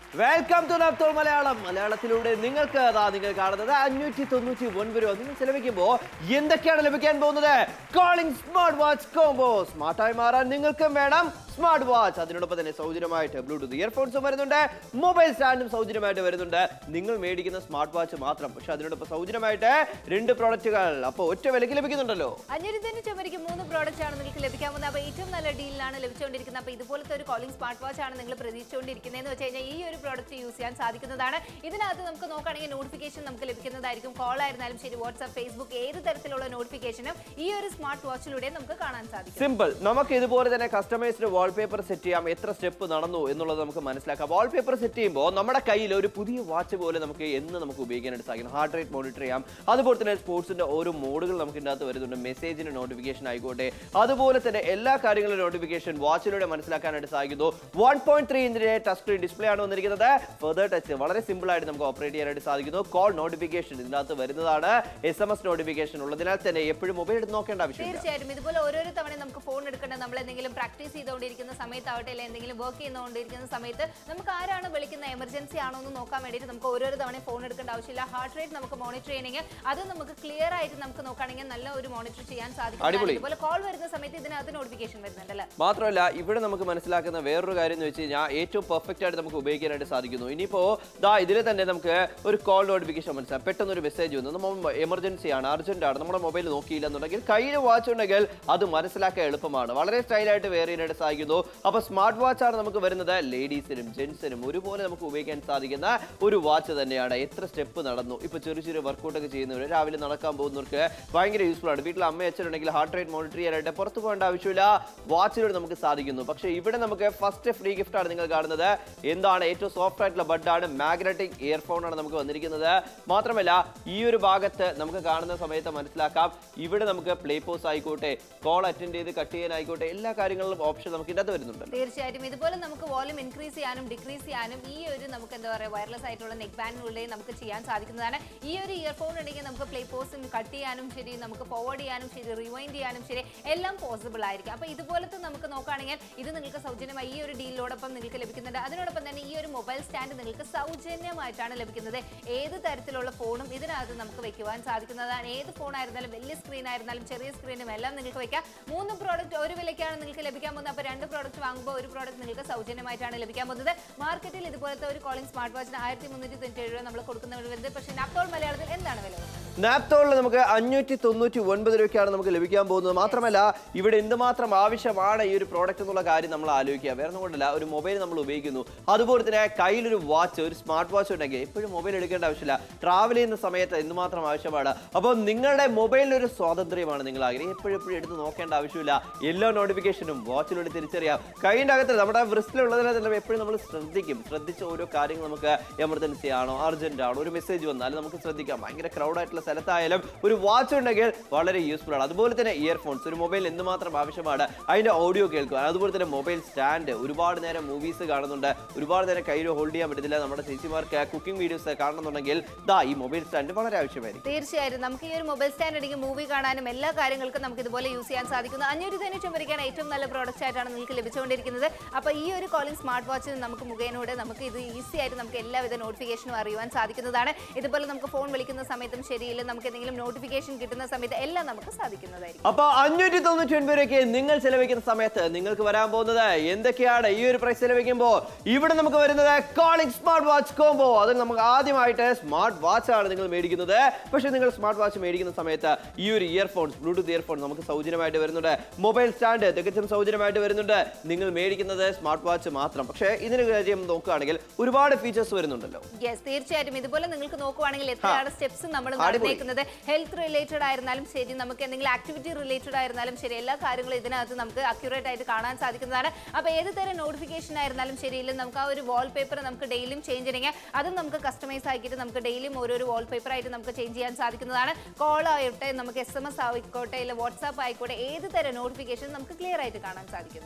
Welcome to Naaptol Malayalam മലയാളത്തിലൂടെ നിങ്ങൾക്ക് അതാ നിങ്ങൾ കാണുന്നത് അഞ്ഞൂറ്റി തൊണ്ണൂറ്റി ഒൻപത് രൂപ നിങ്ങൾ ചെലവഴിക്കുമ്പോൾ എന്തൊക്കെയാണ് ലഭിക്കാൻ പോകുന്നത് കോളിംഗ് സ്മാർട്ട് വാച്ച് കോംബോ സ്മാർട്ടായി മാറാൻ നിങ്ങൾക്കും വേണം സ്മാർട്ട് വാച്ച് അതിനോടൊപ്പം തന്നെ സൗജന്യമായിട്ട് ബ്ലൂടൂത്ത് ഇയർഫോൺസും വരുന്നുണ്ട് മൊബൈൽ സ്റ്റാൻഡും സൗജന്യമായിട്ട് വരുന്നുണ്ട് നിങ്ങൾ മേടിക്കുന്ന സ്മാർട്ട് വാച്ച് മാത്രം പക്ഷെ അതിനോടൊപ്പം സൗജന്യമായിട്ട് രണ്ട് പ്രോഡക്റ്റുകൾ അപ്പോൾ ഒറ്റ വിലയ്ക്ക് ലഭിക്കുന്നുണ്ടല്ലോ അഞ്ഞൂറ്റി തൊണ്ണൂറ്റി ഒമ്പതിക്ക് മൂന്ന് പ്രോഡക്റ്റ് ആണ് നിങ്ങൾക്ക് ലഭിക്കാൻ പോകുന്നത് അപ്പോൾ ഏറ്റവും നല്ല ഡീലിലാണ് ലഭിച്ചുകൊണ്ടിരിക്കുന്നത് അപ്പോൾ ഇതുപോലത്തെ ഒരു കോളിംഗ് സ്മാർട്ട് വാച്ച് ആണ് നിങ്ങൾ പ്രതീക്ഷിച്ചുകൊണ്ടിരിക്കുന്നതെന്ന് വെച്ച് കഴിഞ്ഞാൽ ഈ ഒരു പ്രോഡക്റ്റ് യൂസ് ചെയ്യാൻ സാധിക്കുന്നതാണ് ഇതിനകത്ത് നമുക്ക് നോക്കുകയാണെങ്കിൽ നോട്ടിഫിക്കേഷൻ നമുക്ക് ലഭിക്കുന്നതായിരിക്കും കോൾ ആയിരുന്നാലും ശരി വാട്സ്ആപ്പ് ഫേസ്ബുക്ക് ഏത് തരത്തിലുള്ള നോട്ടിഫിക്കേഷനും ഈ ഒരു സ്മാർട്ട് വാച്ചിലൂടെ നമുക്ക് കാണാൻ സാധിക്കും സിമ്പിൾ നമുക്ക് ഇതുപോലെ തന്നെ കസ്റ്റമൈസ്ഡ് വാൾപേപ്പർ സെറ്റ് ചെയ്യാം എത്ര സ്റ്റെപ്പ് നടന്നു എന്നുള്ളത് നമുക്ക് മനസ്സിലാക്കാം വാൾപേപ്പർ സെറ്റ് ചെയ്യുമ്പോൾ നമ്മുടെ കയ്യിൽ ഒരു പുതിയ വാച്ച് പോലെ നമുക്ക് എന്ന് നമുക്ക് ഉപയോഗിക്കാനായിട്ട് സാധിക്കും ഹാർട്ട് റേറ്റ് മോണിറ്റർ ചെയ്യാം അതുപോലെ തന്നെ സ്പോർട്സിന്റെ ഓരോ മോഡുകൾ നമുക്ക് ഇതിനകത്ത് വരുന്നുണ്ട് മെസ്സേജിന്റെ നോട്ടിഫിക്കേഷൻ ആയിക്കോട്ടെ അതുപോലെ തന്നെ എല്ലാ കാര്യങ്ങളും നോട്ടിഫിക്കേഷൻ വാച്ചിലൂടെ മനസ്സിലാക്കാനായിട്ട് സാധിക്കുന്നു വൺ പോയിന്റ് ത്രീ ഇഞ്ചിന്റെ ടച്ച് സ്ക്രീൻ ഡിസ്പ്ലേ ആണ് വന്നിരിക്കുന്നത് ഫെർദർ ടച്ച് വളരെ സിമ്പിൾ ആയിട്ട് നമുക്ക് ഓപ്പറേറ്റ് ചെയ്യാനായിട്ട് സാധിക്കുന്നു കോൾ നോട്ടിഫിക്കേഷൻ ഇതിനകത്ത് വരുന്നതാണ് എസ് എം എസ് നോട്ടിഫിക്കേഷൻ ഉള്ളതിനാൽ തന്നെ എപ്പോഴും മൊബൈൽ എടുത്ത് നോക്കേണ്ട ആവശ്യമില്ല തീർച്ചയായിട്ടും ഇതുപോലെ ഓരോരോ തവണ നമുക്ക് ഫോൺ എടുക്കേണ്ടത് നമ്മൾ എന്തെങ്കിലും പ്രാക്ടീസ് ചെയ്തുകൊണ്ടിരിക്കുന്ന സമയത്താവട്ടെ അല്ലെങ്കിൽ എന്തെങ്കിലും വർക്ക് ചെയ്തുകൊണ്ടിരിക്കുന്ന സമയത്ത് നമുക്ക് ആരാണ് വിളിക്കുന്ന എമർജൻസി ആണോ എന്ന് നോക്കാൻ വേണ്ടിയിട്ട് നമുക്ക് ഓരോരോ തവണ ഫോൺ എടുക്കേണ്ട ആവശ്യമില്ല ഹാർട്ട് റേറ്റ് നമുക്ക് മോണിറ്റർ ചെയ്യണമെങ്കിൽ അത് നമുക്ക് ക്ലിയർ ആയിട്ട് നമുക്ക് നോക്കുകയാണെങ്കിൽ നല്ല ഒരു മോണിറ്റർ ചെയ്യാൻ സാധിക്കും അടിപൊളി. ഇതുപോലെ കോൾ വരുന്ന സമയത്ത് ഇതിനകത്ത് നോട്ടിഫിക്കേഷൻ വരുന്നുണ്ടല്ലേ മാത്രമല്ല ഇവിടെ നമുക്ക് മനസ്സിലാക്കുന്ന വേറൊരു കാര്യം എന്ന് വെച്ച് കഴിഞ്ഞാൽ ഏറ്റവും പെർഫെക്റ്റ് ആയിട്ട് നമുക്ക് ഉപയോഗിക്കാനായിട്ട് സാധിക്കുന്നു ഇനിയിപ്പോ ദാ ഇതിൽ തന്നെ നമുക്ക് ഒരു കോൾ നോട്ടിഫിക്കേഷൻ മനസ്സിലാക്കാം പെട്ടെന്ന് ഒരു മെസ്സേജ് വന്നു നമ്മൾ എമർജൻസി ആണ് അർജന്റ് ആണ് നമ്മുടെ മൊബൈൽ നോക്കിയില്ല എന്നുണ്ടെങ്കിൽ കയ്യിൽ വാച്ച് ഉണ്ടെങ്കിൽ അത് മനസ്സിലാക്കാൻ എളുപ്പമാണ് വളരെ സ്റ്റൈലായിട്ട് വെയർ ചെയ്യാനായിട്ട് സാധിക്കുന്നു അപ്പൊ സ്മാർട്ട് വാച്ച് ആണ് നമുക്ക് വരുന്നത് ലേഡീസിനും ജെന്റ്സിനും ഒരുപോലെ നമുക്ക് ഉപയോഗിക്കാൻ സാധിക്കുന്ന ഒരു വാച്ച് തന്നെയാണ് എത്ര സ്റ്റെപ്പ് നടന്നു ഇപ്പൊ ചെറിയ ചെറിയ വർക്കൗട്ട് ഒക്കെ ചെയ്യുന്നവർ രാവിലെ നടക്കാൻ പോകുന്നവർക്ക് ഭയങ്കര യൂസ്ഫുൾ ആണ് വീട്ടിൽ അമ്മ അച്ഛനുണ്ടെങ്കിൽ ഹാർട്ട് റേറ്റ് മോണിറ്റർ ചെയ്യാനായിട്ട് പുറത്ത് പോകേണ്ട ആവശ്യമില്ല വാച്ചിലൂടെ നമുക്ക് സാധിക്കുന്നു പക്ഷേ ഇവിടെ നമുക്ക് ഫസ്റ്റ് ഫ്രീ ഗിഫ്റ്റ് ആണ് നിങ്ങൾ കാണുന്നത് എന്താണ് ഏറ്റവും സോഫ്റ്റ് ആയിട്ടുള്ള ബഡാണ് മാഗ്നറ്റിക് ഇയർഫോൺ ആണ് നമുക്ക് വന്നിരിക്കുന്നത് മാത്രമല്ല ഈ ഒരു ഭാഗത്ത് നമുക്ക് കാണുന്ന സമയത്ത് മനസ്സിലാക്കാം ഇവിടെ നമുക്ക് പ്ലേ പോസ് ആയിക്കോട്ടെ കോൾ അറ്റൻഡ് ചെയ്ത് കട്ട് ചെയ്യാനായിക്കോട്ടെ എല്ലാ കാര്യങ്ങളിലും ഓപ്ഷൻ നമുക്ക് ഇതിനകത്ത് വരുന്നുണ്ട് തീർച്ചയായിട്ടും ഇതുപോലെ നമുക്ക് വോളിയം ഇൻക്രീസ് ചെയ്യാനും ഡിക്രീസ് ചെയ്യാനും ഈ ഒരു നമുക്ക് എന്താ പറയുക വയർലെസ് ആയിട്ടുള്ള നെക്ക് ബാൻഡിനുള്ളിൽ നമുക്ക് ചെയ്യാൻ സാധിക്കുന്നതാണ് ഈ ഒരു ഇയർഫോൺ ഉണ്ടെങ്കിൽ നമുക്ക് പ്ലേ പോസും കട്ട് ചെയ്യാനും ശരി നമുക്ക് ഫോർവേഡ് ചെയ്യാനും ശരി റിവൈൻഡ് ചെയ്യാനും ശരി എല്ലാം പോസിബിൾ ആയിരിക്കും അപ്പോൾ ഇതുപോലത്തെ നമുക്ക് നോക്കുകയാണെങ്കിൽ ഇത് നിങ്ങൾക്ക് സൗജന്യമായി ഈ ഒരു ഡീലിനോടൊപ്പം നിങ്ങൾക്ക് ലഭിക്കുന്നുണ്ട് അതിനോടൊപ്പം തന്നെ ഈ ഒരു മൊബൈൽ സ്റ്റാൻഡ് നിങ്ങൾക്ക് സൗജന്യമായിട്ടാണ് ലഭിക്കുന്നത് ഏത് തരത്തിലുള്ള ഫോണും ഇതിനകത്ത് നമുക്ക് വെക്കുവാൻ സാധിക്കുന്നതാണ് ഏത് ഫോൺ ആയിരുന്നാലും വലിയ സ്ക്രീൻ ആയിരുന്നാലും ചെറിയ സ്ക്രീനും എല്ലാം നിങ്ങൾക്ക് വെക്കാം മൂന്ന് പ്രോഡക്റ്റ് ഒരു വിലയ്ക്കാണ് നിങ്ങൾക്ക് ലഭിക്കാൻ പോകുന്നത് അപ്പോൾ രണ്ട് പ്രോഡക്റ്റ് വാങ്ങുമ്പോൾ ഒരു പ്രോഡക്റ്റ് നിങ്ങൾക്ക് സൗജന്യമായിട്ടാണ് ലഭിക്കാൻ പോകുന്നത് മാർക്കറ്റിൽ ഇതുപോലത്തെ ഒരു കോളിംഗ് സ്മാർട്ട് വാച്ചിന് ആയിരത്തി മുന്നൂറ്റി തൊണ്ണൂറ്റി ഏഴ് രൂപ നമ്മൾ കൊടുക്കുന്നത് വരുന്നത് പക്ഷേ നാപ്തോൾ മലയാളത്തിൽ എന്താണ് വില വരുന്നത് നാപ്തോളിൽ നമുക്ക് അഞ്ഞൂറ്റി തൊണ്ണൂറ്റി ഒൻപത് രൂപയ്ക്കാണ് നമുക്ക് ലഭിക്കാൻ പോകുന്നത് മാത്രമല്ല ഇവിടെ എന്തുമാത്രം ആവശ്യമാണ് ഈ ഒരു പ്രോഡക്റ്റ് എന്നുള്ള കാര്യം നമ്മൾ ആലോചിക്കുക വേറെ ഒന്നും കൊണ്ടല്ല ഒരു മൊബൈൽ നമ്മൾ ഉപയോഗിക്കുന്നു അതുപോലെ തന്നെ കയ്യിലൊരു വാച്ച് ഒരു സ്മാർട്ട് വാച്ച് ഉണ്ടെങ്കിൽ എപ്പോഴും മൊബൈൽ എടുക്കേണ്ട ആവശ്യമില്ല ട്രാവൽ ചെയ്യുന്ന സമയത്ത് എന്തുമാത്രം ആവശ്യമാണ് അപ്പോൾ നിങ്ങളുടെ മൊബൈലിന് ഒരു സ്വാതന്ത്ര്യമാണ് നിങ്ങൾ ആഗ്രഹം എപ്പോഴും എപ്പോഴും എടുത്ത് നോക്കേണ്ട ആവശ്യമില്ല എല്ലാ നോട്ടിഫിക്കേഷനും വാച്ചിലൂടെ തിരിച്ചറിയാം കൈയിൻ്റെ അകത്ത് നമ്മുടെ വൃസ്റ്റിലുള്ളതിനെ തന്നെ എപ്പോഴും നമ്മൾ ശ്രദ്ധിക്കും ശ്രദ്ധിച്ച ഓരോ കാര്യങ്ങൾ നമുക്ക് എമർജൻസി ആണോ അർജന്റ് ആണോ ഒരു മെസ്സേജ് വന്നാലും നമുക്ക് ശ്രദ്ധിക്കാം ഭയങ്കര ക്രൗഡ് ആയിട്ടുള്ള സ്ഥലത്തായാലും ഒരു വാച്ച് ഉണ്ടെങ്കിൽ വളരെ യൂസ്ഫുൾ ആണ് അതുപോലെ തന്നെ ഇയർഫോൺസ് ഒരു മൊബൈൽ എന്തുമാത്രം ആവശ്യമാണ് അതിന്റെ ഓഡിയോ കേൾക്കുക അതുപോലെ തന്നെ മൊബൈൽ സ്റ്റാൻഡ് ഒരുപാട് നേരം മൂവീസ് കാണുന്നുണ്ട് ഒരുപാട് നേരം കയ്യിൽ ഹോൾഡ് ചെയ്യാൻ പറ്റത്തില്ല നമ്മുടെ ചേച്ചിമാർക്ക് കുക്കിംഗ് വീഡിയോസ് കാണുന്നുണ്ടെങ്കിൽ ദാ ഈ മൊബൈൽ സ്റ്റാൻഡ് വളരെ ആവശ്യമായിരിക്കും തീർച്ചയായിട്ടും നമുക്ക് ഈ ഒരു മൊബൈൽ സ്റ്റാൻഡ് ഉണ്ടെങ്കിൽ മൂവി കാണാനും എല്ലാ കാര്യങ്ങൾക്കും നമുക്ക് ഇതുപോലെ യൂസ് ചെയ്യാൻ സാധിക്കുന്നു അഞ്ഞൂറ്റി തൊണ്ണൂറ്റി ഒമ്പതിക്കാണ് ഏറ്റവും നല്ല പ്രോഡക്റ്റ് ആയിട്ടാണ് നിങ്ങൾക്ക് ലഭിച്ചുകൊണ്ടിരിക്കുന്നത് അപ്പോൾ ഈ ഒരു കോളിംഗ് സ്മാർട്ട് വാച്ച് നമുക്ക് മുഖേനൂടെ നമുക്ക് ഇത് ഈസി ആയിട്ട് നമുക്ക് എല്ലാവിധ നോട്ടിഫിക്കേഷനും അറിയുവാൻ സാധിക്കുന്നതാണ് ഇതുപോലെ നമുക്ക് ഫോൺ വിളിക്കുന്ന സമയത്തും ശരിയില്ല നമുക്ക് എന്തെങ്കിലും നോട്ടിഫിക്കേഷൻ കിട്ടുന്ന സമയത്ത് എല്ലാം നമുക്ക് സാധിക്കുന്നതായിരിക്കും അപ്പൊ അഞ്ഞൂറ്റി തൊണ്ണൂറ്റി ഒൻപത് രൂപയ്ക്ക് നിങ്ങൾ ചെലവഴിക്കുന്ന സമയത്ത് നിങ്ങൾക്ക് വരാൻ പോകുന്നത് എന്തൊക്കെയാണ് ഈ ഒരു പ്രൈസ് ചെലവഴിക്കുമ്പോൾ ഇവിടെ നമുക്ക് വരുന്നത് കോളിംഗ് സ്മാർട്ട് വാച്ച് കോംബോ അതിൽ നമുക്ക് ആദ്യമായിട്ട് സ്മാർട്ട് വാച്ച് ആണ് നിങ്ങൾ മേടിക്കുന്നത് പക്ഷേ നിങ്ങൾ സ്മാർട്ട് വാച്ച് മേടിക്കുന്ന സമയത്ത് ഈ ഒരു ഇയർഫോൺസ് ബ്ലൂടൂത്ത് ഇയർഫോൺ നമുക്ക് സൗജന്യമായിട്ട് വരുന്നുണ്ട് മൊബൈൽ സ്റ്റാൻഡ് തികച്ചും സൗജന്യമായിട്ട് വരുന്നുണ്ട് നിങ്ങൾ മേടിക്കുന്നത് സ്മാർട്ട് വാച്ച് മാത്രം പക്ഷേ ഇതിന് കാര്യം നോക്കുകയാണെങ്കിൽ ഒരുപാട് ഫീച്ചേഴ്സ് വരുന്നുണ്ടല്ലോ യെസ് തീർച്ചയായിട്ടും ഇതുപോലെ നിങ്ങൾക്ക് നോക്കുവാണെങ്കിൽ എത്രയാണ് സ്റ്റെപ്സ് നമ്മൾ അടിപൊളി. നടന്നേക്കുന്നത് ഹെൽത്ത് റിലേറ്റഡ് ആയിരുന്നാലും ശരി നമുക്ക് എന്തെങ്കിലും ആക്ടിവിറ്റി റിലേറ്റഡ് ആയിരുന്നാലും ശരി എല്ലാ കാര്യങ്ങളും ഇതിനകത്ത് നമുക്ക് അക്യുറേറ്റ് ആയിട്ട് കാണാൻ സാധിക്കുന്നതാണ് അപ്പോൾ ഏത് തരം നോട്ടിഫിക്കേഷൻ ആയിരുന്നാലും ശരിയില്ല നമുക്ക് ആ ഒരു വാൾ പേപ്പർ നമുക്ക് ഡെയിലിയും ചേഞ്ച് ചെയ്യണമെങ്കിൽ അതും നമുക്ക് കസ്റ്റമൈസ് ആക്കിയിട്ട് നമുക്ക് ഡെയിലിയും ഓരോരോ വാൾ പേപ്പർ ആയിട്ട് നമുക്ക് ചേഞ്ച് ചെയ്യാൻ സാധിക്കുന്നതാണ് കോൾ ആയിട്ടെ നമുക്ക് എസ് എം എസ് ആയിക്കോട്ടെ ഇല്ല വാട്സാപ്പ് ആയിക്കോട്ടെ ഏത് തരം നോട്ടിഫിക്കേഷൻ നമുക്ക് ക്ലിയർ ആയിട്ട് കാണാൻ സാധിക്കും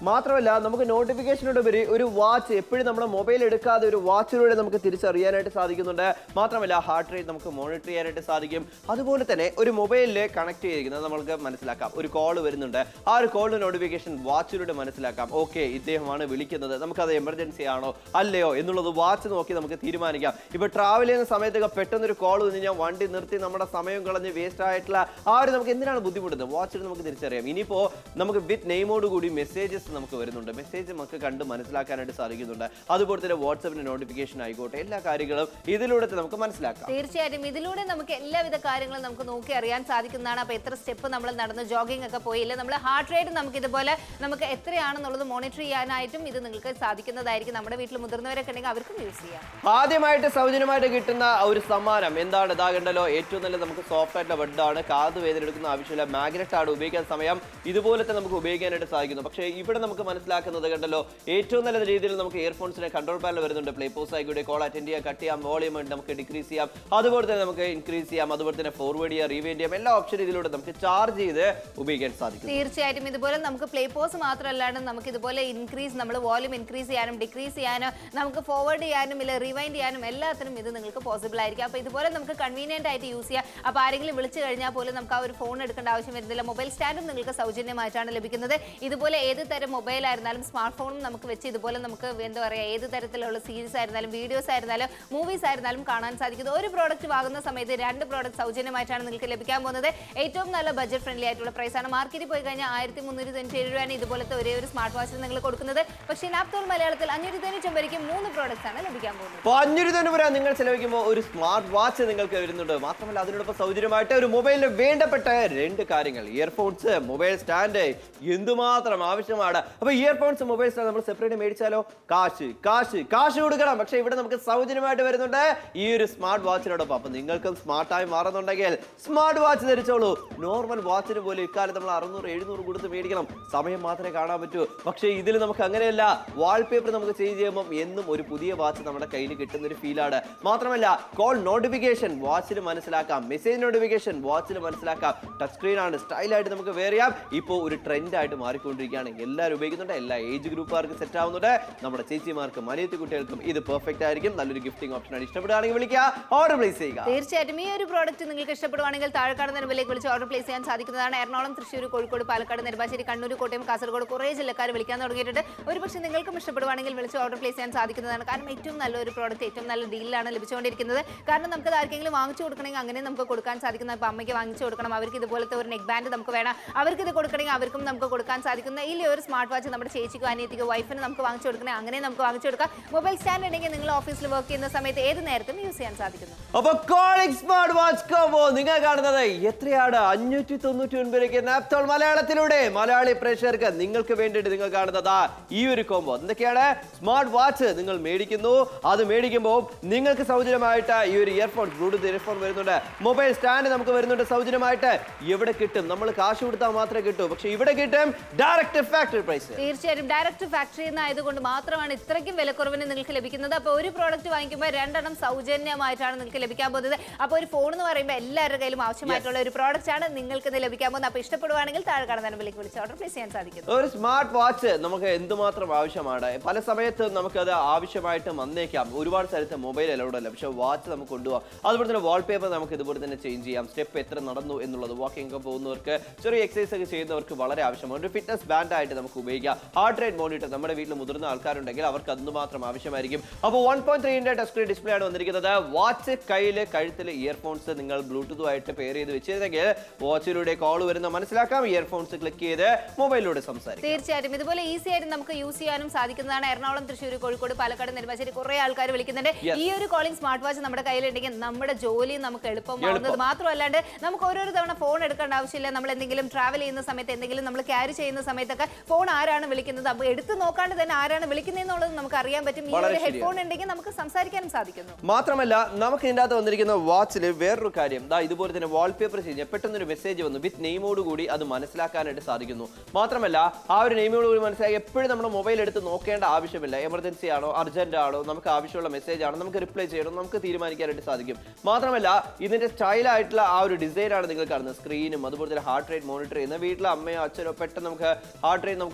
മാത്രമല്ല നമുക്ക് നോട്ടിഫിക്കേഷനോടുപരി ഒരു വാച്ച് എപ്പോഴും നമ്മുടെ മൊബൈൽ എടുക്കാതെ ഒരു വാച്ചിലൂടെ നമുക്ക് തിരിച്ചറിയാനായിട്ട് സാധിക്കുന്നുണ്ട് മാത്രമല്ല ഹാർട്ട് റേറ്റ് നമുക്ക് മോണിറ്റർ ചെയ്യാനായിട്ട് സാധിക്കും അതുപോലെ തന്നെ ഒരു മൊബൈലിൽ കണക്ട് ചെയ്തിരിക്കുന്നത് നമുക്ക് മനസ്സിലാക്കാം ഒരു കോൾ വരുന്നുണ്ട് ആ ഒരു കോളിന്റെ നോട്ടിഫിക്കേഷൻ വാച്ചിലൂടെ മനസ്സിലാക്കാം ഓക്കെ ഇദ്ദേഹമാണ് വിളിക്കുന്നത് നമുക്കത് എമർജൻസി ആണോ അല്ലയോ എന്നുള്ളത് വാച്ച് നോക്കി നമുക്ക് തീരുമാനിക്കാം ഇപ്പൊ ട്രാവൽ ചെയ്യുന്ന സമയത്തൊക്കെ പെട്ടെന്ന് ഒരു കോൾ വന്നു കഴിഞ്ഞാൽ വണ്ടി നിർത്തി നമ്മുടെ സമയം കളഞ്ഞ് വേസ്റ്റ് ആയിട്ടുള്ള ആ ഒരു നമുക്ക് എന്തിനാണ് ബുദ്ധിമുട്ടുന്നത് വാച്ചിൽ നമുക്ക് തിരിച്ചറിയാം ഇനിയിപ്പോ നമുക്ക് വിത്ത് നെയിമോട് കൂടി മെസ്സേജസ് നമുക്ക് വരുന്നുണ്ട് മെസ്സേജ് നമുക്ക് കണ്ട് മനസ്സിലാക്കാനായിട്ട് സാധിക്കുന്നുണ്ട് അതുപോലെ തന്നെ വാട്സപ്പിന്റെ നോട്ടിഫിക്കേഷൻ ആയിക്കോട്ടെ എല്ലാ കാര്യങ്ങളും ഇതിലൂടെ നമുക്ക് മനസ്സിലാക്കാം തീർച്ചയായിട്ടും ഇതിലൂടെ നമുക്ക് എല്ലാവിധ കാര്യങ്ങളും നമുക്ക് നോക്കി അറിയാൻ സാധിക്കുന്നതാണ് അപ്പൊ എത്ര സ്റ്റെപ്പ് നമ്മൾ നടന്ന് ജോഗിംഗ് ഒക്കെ പോയില്ല നമ്മൾ ഹാർട്ട് റേറ്റ് നമുക്ക് ഇതുപോലെ നമുക്ക് എത്രയാണെന്നുള്ളത് മോണിറ്റർ ചെയ്യാനായിട്ടും ഇത് നിങ്ങൾക്ക് സാധിക്കുന്നതായിരിക്കും നമ്മുടെ വീട്ടിൽ മുതിർന്നവരൊക്കെ ഉണ്ടെങ്കിൽ അവർക്കും യൂസ് ചെയ്യാം ആദ്യമായിട്ട് സൗജന്യമായിട്ട് കിട്ടുന്ന ആ ഒരു സമ്മാനം എന്താണ് ഇതാകണ്ടല്ലോ ഏറ്റവും നല്ല നമുക്ക് സോഫ്റ്റ് ആയിട്ടുള്ള ബെഡാണ് കാത് വേദന എടുക്കുന്ന ആവശ്യമില്ല മാഗ്നറ്റ് ആണ് ഉപയോഗിക്കാൻ സമയം ഇതുപോലത്തെ നമുക്ക് ഉപയോഗിക്കാനായിട്ട് സാധിക്കുന്നു പക്ഷേ ഇവിടെ നമുക്ക് മനസ്സിലാക്കുന്നത് കണ്ടല്ലോ ഏറ്റവും നല്ല രീതിയിൽ നമുക്ക് ഇയർഫോൺസിന്റെ കൺട്രോൾ പാനൽ വരുന്നുണ്ട് പ്ലേ പോസ് ആയിക്കൂടെ കോൾ അറ്റൻഡ് ചെയ്യാം കട്ട് ചെയ്യാം വോളിയം നമുക്ക് ഡിക്രീസ് ചെയ്യാം അതുപോലെ തന്നെ നമുക്ക് ഇൻക്രീസ് ചെയ്യാം അതുപോലെ തന്നെ ഫോർവേഡ് ചെയ്യാം റീവൈൻഡ് ചെയ്യാം എല്ലാ ഓപ്ഷൻ ഇതിലൂടെ നമുക്ക് ചാർജ് ചെയ്ത് ഉപയോഗിക്കാൻ സാധിക്കും തീർച്ചയായിട്ടും ഇതുപോലെ നമുക്ക് പ്ലേ പോസ് മാത്രമല്ലാണ്ട് നമുക്ക് ഇതുപോലെ ഇൻക്രീസ് നമ്മൾ വോല്യൂം ഇൻക്രീസ് ചെയ്യാനും ഡിക്രീസ് ചെയ്യാനും നമുക്ക് ഫോർവേഡ് ചെയ്യാനും ഇല്ല റിവൈൻഡ് ചെയ്യാനും എല്ലാത്തിനും ഇത് നിങ്ങൾക്ക് പോസിബിൾ ആയിരിക്കും അപ്പോൾ ഇതുപോലെ നമുക്ക് കൺവീനിയന്റ് ആയിട്ട് യൂസ് ചെയ്യാം അപ്പോൾ ആരെങ്കിലും വിളിച്ചു കഴിഞ്ഞാൽ പോലും നമുക്ക് ആ ഒരു ഫോൺ എടുക്കേണ്ട ആവശ്യം വരുന്നില്ല മൊബൈൽ സ്റ്റാൻഡും നിങ്ങൾക്ക് സൗജന്യമായിട്ടാണ് ലഭിക്കുന്നത് ഇതുപോലെ ഏത് തരം മൊബൈൽ ആയിരുന്നാലും സ്മാർട്ട് ഫോണും നമുക്ക് വെച്ച് ഇതുപോലെ നമുക്ക് എന്താ പറയുക ഏത് തരത്തിലുള്ള സീരീസ് ആയിരുന്നാലും വീഡിയോസ് ആയിരുന്നാലും മൂവീസ് ആയിരുന്നാലും കാണാൻ സാധിക്കുന്നത് ഒരു പ്രോഡക്റ്റ് വാങ്ങുന്ന സമയത്ത് രണ്ട് പ്രോഡക്റ്റ് സൗജന്യമായിട്ടാണ് നിങ്ങൾക്ക് ലഭിക്കാൻ പോകുന്നത് ഏറ്റവും നല്ല ബഡ്ജറ്റ് ഫ്രണ്ട്ലി ആയിട്ടുള്ള പ്രൈസാണ് മാർക്കറ്റിൽ പോയി കഴിഞ്ഞാൽ ആയിരത്തി മുന്നൂറ്റി തൊണ്ണൂറ്റി രൂപയാണ് ഇതുപോലത്തെ ഒരേ ഒരു സ്മാർട്ട് വാച്ച് നിങ്ങൾ കൊടുക്കുന്നത് പക്ഷേ ലാപ്ടോപ്പ് മലയാളത്തിൽ അഞ്ഞൂറ്റി തൊണ്ണൂറ്റൊമ്പതിക്ക് മൂന്ന് പ്രോഡക്റ്റ്സ് ആണ് ലഭിക്കാൻ പോകുന്നത് അപ്പോൾ അഞ്ഞൂറ് തൊണ്ണൂറ് നിങ്ങൾ ചെലവഴിക്കുമ്പോൾ ഒരു സ്മാർട്ട് വാച്ച് നിങ്ങൾക്ക് വരുന്നുണ്ട് മാത്രമല്ല അതിനോടൊപ്പം സൗജന്യമായിട്ട് ഒരു മൊബൈലിന് വേണ്ടപ്പെട്ട രണ്ട് കാര്യങ്ങൾ ഇയർഫോൺസ് മൊബൈൽ സ്റ്റാൻഡ് എന്തുമാത്രം ആവശ്യമാണ് അപ്പോൾ ഇയർഫോൺസ് മൊബൈൽ സ്റ്റാൻഡ് നമ്മൾ സെപ്പറേറ്റ് മേടിച്ചാലോ കാശ് കാശ് കാശ് കൊടുക്കണം പക്ഷേ ഇവിടെ നമുക്ക് സൗജന്യമായിട്ട് വരുന്നുണ്ട് ഈ ഒരു സ്മാർട്ട് വാച്ചിനോടൊപ്പം അപ്പോൾ നിങ്ങൾക്കും സ്മാർട്ടായി മാറുന്നുണ്ടെങ്കിൽ സ്മാർട്ട് വാച്ച് ധരിച്ചോളൂ നോർമൽ വാച്ചിന് പോലും ഇക്കാലത്ത് നമ്മൾ അറുന്നൂറ് എഴുന്നൂറ് കൊടുത്ത് മേടിക്കണം സമയം മാത്രമേ കാണാൻ പറ്റൂ പക്ഷേ ഇതിൽ നമുക്ക് അങ്ങനെയല്ല വാൾപേപ്പർ നമുക്ക് ചേഞ്ച് ചെയ്യുമ്പോൾ എന്നും ഒരു പുതിയ വാച്ച് നമ്മുടെ കയ്യിൽ കിട്ടുന്ന ഒരു ഫീലാണ് മാത്രമല്ല കോൾ നോട്ടിഫിക്കേഷൻ വാച്ചിൽ മനസ്സിലാക്കാം മെസ്സേജ് നോട്ടിഫിക്കേഷൻ വാച്ചിൽ മനസ്സിലാക്കാം ടച്ച് സ്ക്രീൻ ആണ് സ്റ്റൈലായിട്ട് നമുക്ക് വേറെ ചെയ്യാം ഇപ്പോൾ ഒരു ട്രെൻഡ് ആയിട്ട് മാറിക്കൊണ്ടിരിക്കുകയാണ് എല്ലാവരും ഉപയോഗിക്കുന്നുണ്ട് എല്ലാ ഏജ് ഗ്രൂപ്പുകാർക്ക് സെറ്റ് ആവുന്നുണ്ട് നമ്മുടെ ചേച്ചിമാർക്കും അനിയത്തി കുട്ടികൾക്കും ഇത് പെർഫെക്റ്റ് ആയിരിക്കും നല്ലൊരു ഗിഫ്റ്റിംഗ് ഓപ്ഷൻ ആണ് ഇഷ്ടപ്പെടുകയാണെങ്കിൽ വിളിക്കുക ഓർഡർ പ്ലേസ് ചെയ്യുക തീർച്ചയായിട്ടും ഈ ഒരു പ്രോഡക്റ്റ് നിങ്ങൾക്ക് ഇഷ്ടപ്പെടുവാണെങ്കിൽ താഴെക്കാട് നമ്പറിലേക്ക് വിളിച്ച് ഓർഡർ പ്ലേസ് ചെയ്യാൻ സാധിക്കുന്നതാണ് എറണാകുളം തൃശ്ശൂർ കോഴിക്കോട് പാലക്കാട് നെടുമ്പാശ്ശേരി കണ്ണൂർ കോട്ടയം കാസർഗോഡ് കുറേ ജില്ലക്കാർ വിളിക്കാൻ തുടങ്ങിയിട്ടുണ്ട് ഒരുപക്ഷെ നിങ്ങൾക്കും ഇഷ്ടപ്പെടുവാണെങ്കിൽ വിളിച്ച് ഓർഡർ പ്ലേസ് ചെയ്യാൻ സാധിക്കുന്നതാണ് കാരണം ഏറ്റവും നല്ലൊരു പ്രോഡക്റ്റ് ഏറ്റവും നല്ല ഡീലിലാണ് ലഭിച്ചുകൊണ്ടിരിക്കുന്നത് കാരണം നമുക്ക് ആർക്കെങ്കിലും വാങ്ങിച്ചു കൊടുക്കണമെങ്കിൽ അങ്ങനെ നമുക്ക് കൊടുക്കാൻ സാധിക്കുന്ന ഇപ്പോൾ അമ്മയ്ക്ക് വാങ്ങിച്ചു കൊടുക്കണം അവർക്ക് ഇതുപോലത്തെ ഒരു നെക്ക് ബാൻഡ് നമുക്ക് വേണം അവർക്ക് ഇത് കൊടുക്കണമെങ്കിൽ അവർക്കും നമുക്ക് കൊടുക്കാൻ സാധിക്കുന്ന ഈ ഒരു സ്മാർട്ട് വാച്ച് നമ്മുടെ ചേച്ചിക്കോ അനിയത്തിക്കോ വൈഫിന് നമുക്ക് വാങ്ങിച്ചു കൊടുക്കണേ അങ്ങനെ നമുക്ക് വാങ്ങിച്ചു കൊടുക്കാം മൊബൈൽ സ്റ്റാൻഡ് ഉണ്ടെങ്കിൽ നിങ്ങൾ ഓഫീസിൽ വർക്ക് ചെയ്യുന്ന സമയത്ത് ഏത് നേരത്തും യൂസ് ചെയ്യാൻ സാധിക്കുന്നു അപ്പൊ കോളിംഗ് സ്മാർട്ട് വാച്ച് കോമ്പോ നിങ്ങൾ കാണുന്നത് എത്രയാണ് അഞ്ഞൂറ്റി തൊണ്ണൂറ്റി ഒൻപതിലേക്ക് നാപ്തോൾ മലയാളത്തിലൂടെ മലയാളി പ്രേക്ഷകർക്ക് നിങ്ങൾക്ക് വേണ്ടിയിട്ട് നിങ്ങൾ കാണുന്നത് ആ ഈ ഒരു കോമ്പോ എന്തൊക്കെയാണ് സ്മാർട്ട് വാച്ച് നിങ്ങൾ മേടിക്കുന്നു അത് മേടിക്കുമ്പോൾ നിങ്ങൾക്ക് സൗജന്യമായിട്ട് ഈ ഒരു ഇയർഫോൺ ബ്ലൂടൂത്ത് ഇയർഫോൺ വരുന്നുണ്ട് മൊബൈൽ സ്റ്റാൻഡ് നമുക്ക് വരുന്നുണ്ട് സൗജന്യമായിട്ട് എവിടെ കിട്ടും നമ്മൾ കാശ് കൊടുത്താൽ മാത്രമേ കിട്ടൂ പക്ഷെ ഇവിടെ കിട്ടും ഡയറക്റ്റ് ഫാക്ടറി പ്രൈസ് തീർച്ചയായും ഡയറക്റ്റ് ഫാക്ടറിയിൽ നിന്ന് ആയതുകൊണ്ട് മാത്രമാണ് ഇത്രയ്ക്കും വിലക്കുറവിന് നിങ്ങൾക്ക് ലഭിക്കുന്നത് അപ്പോൾ ഒരു പ്രോഡക്റ്റ് വാങ്ങിക്കുമ്പോൾ രണ്ടെണ്ണം സൗജന്യമായിട്ടാണ് നിങ്ങൾക്ക് ലഭിക്കാൻ പോകുന്നത് അപ്പോൾ ഒരു ഫോൺ എന്ന് പറയുമ്പോൾ എല്ലാവരുടെ കയ്യിലും ആവശ്യമായിട്ടുള്ള ഒരു പ്രോഡക്റ്റ് ആണ് നിങ്ങൾക്ക് ഇത് ലഭിക്കാൻ പോകുന്നത് അപ്പോൾ ഇഷ്ടപ്പെടുവാണെങ്കിൽ താഴെ കാണുന്ന നമ്പറിലേക്ക് വിളിച്ച് ഓർഡർ പ്ലേസ് ചെയ്യാൻ സാധിക്കും ഒരു സ്മാർട്ട് വാച്ച് നമുക്ക് എന്തുമാത്രം ആവശ്യമാണ് പല സമയത്തും നമുക്കത് ആവശ്യമായിട്ട് വന്നേക്കാം ഒരുപാട് സ്ഥലത്ത് മൊബൈൽ അലൗഡ് അല്ല പക്ഷെ വാച്ച് നമുക്ക് കൊണ്ടുപോകാം അതുപോലെ തന്നെ വാൾപേപ്പർ നമുക്ക് ഇതുപോലെ തന്നെ ചേഞ്ച് ചെയ്യാം സ്റ്റെപ്പ് എത്ര നടന്നു എന്നുള്ളത് വാക്കിംഗ് ഒക്കെ പോകുന്നവർക്ക് ചെറിയ എക്സസൈസ് ഒക്കെ ചെയ്യുന്നവർക്ക് വളരെ ആവശ്യമാണ് ഒരു ഫിറ്റ്നസ് ബാൻഡ് ആയിട്ട് നമുക്ക് ഉപയോഗിക്കാം ഹാർട്ട് റേറ്റ് മോണിറ്റർ നമ്മുടെ വീട്ടിൽ മുതിർന്ന ആൾക്കാരുണ്ടെങ്കിൽ അവർക്ക് അതുമാത്രം ആവശ്യമായിരിക്കും അപ്പോൾ വൺ പോയിന്റ് ത്രീൻ്റെ ടച്ച് സ്ക്രീൻ ഡിസ്പ്ലേ ആണ് വന്നിരിക്കുന്നത് വാച്ച് കയ്യിൽ കഴുത്തിൽ ഇയർഫോൺസ് നിങ്ങൾ ബ്ലൂടൂത്തുമായിട്ട് പെയർ ചെയ്ത് വെച്ചിരുന്നെങ്കിൽ വാച്ചിലൂടെ കോൾ വരുന്ന മനസ്സിലാക്കാം ഇയർഫോൺസ് ക്ലിക്ക് ചെയ്ത് മൊബൈലിലൂടെ സംസാരിക്കാം തീർച്ചയായിട്ടും ഇതുപോലെ ഈസി ആയിട്ട് നമുക്ക് യൂസ് ചെയ്യാനും സാധിക്കുന്നതാണ് എറണാകുളം തൃശ്ശൂർ കോഴിക്കോട് പാലക്കാട് നെടുമ്പാശ്ശേരി കുറെ ആൾക്കാർ വിളിക്കുന്നുണ്ട് Yes. ഈ ഒരു കോളിംഗ് സ്മാർട്ട് വാച്ച് നമ്മുടെ കയ്യിലുണ്ടെങ്കിൽ നമ്മുടെ ജോലി നമുക്ക് എളുപ്പമാവുന്നത് മാത്രമല്ലാണ്ട് നമുക്ക് ഓരോരോ തവണ ഫോൺ എടുക്കേണ്ട ആവശ്യമില്ല നമ്മൾ എന്തെങ്കിലും ട്രാവൽ ചെയ്യുന്ന സമയത്ത് എന്തെങ്കിലും നമ്മൾ ക്യാരി ചെയ്യുന്ന സമയത്തൊക്കെ ഫോൺ ആരാണ് വിളിക്കുന്നത് അപ്പോൾ എടുത്ത് നോക്കാണ്ട് തന്നെ ആരാണ് വിളിക്കുന്നതെന്നുള്ളത് നമുക്ക് അറിയാൻ പറ്റും ഈ വളരെ ഒരു ഹെഡ്ഫോൺ ഉണ്ടെങ്കിൽ നമുക്ക് സംസാരിക്കാനും സാധിക്കുന്നു മാത്രമല്ല നമുക്ക് ഇതിൻ്റെ അകത്ത് വന്നിരിക്കുന്ന വാച്ചിൽ വേറൊരു കാര്യം ദാ ഇതുപോലെ തന്നെ വാൾപേപ്പർ ചെയ്ത് പെട്ടെന്നൊരു മെസ്സേജ് വന്നു വിത്ത് നെയിമോട് കൂടി അത് മനസ്സിലാക്കാനായിട്ട് സാധിക്കുന്നു മാത്രമല്ല ആ ഒരു നെയിമോട് കൂടി മനസ്സിലാക്കി എപ്പോഴും നമ്മുടെ മൊബൈൽ എടുത്ത് നോക്കേണ്ട ആവശ്യമില്ല എമർജൻസി ആണോ അർജന്റ് ആണോ നമുക്ക് ആവശ്യമുള്ള മെസ്സേജ് ആണോ നമുക്ക് റിപ്ലൈ ചെയ്യണം നമുക്ക് തീരുമാനിക്കാനായിട്ട് സാധിക്കും മാത്രമല്ല ഇതിന്റെ സ്റ്റൈലായിട്ടുള്ള ആ ഒരു ഡിസൈൻ ആണ് നിങ്ങൾ കാണുന്നത് സ്ക്രീനും അതുപോലെ തന്നെ ഹാർട്ട് റേറ്റ് മോണിറ്റർ ചെയ്യുന്ന വീട്ടിലെ അമ്മയോ അച്ഛനോ പെട്ടെന്ന് നമുക്ക് ഹാർട്ട് റേറ്റ് നമുക്ക്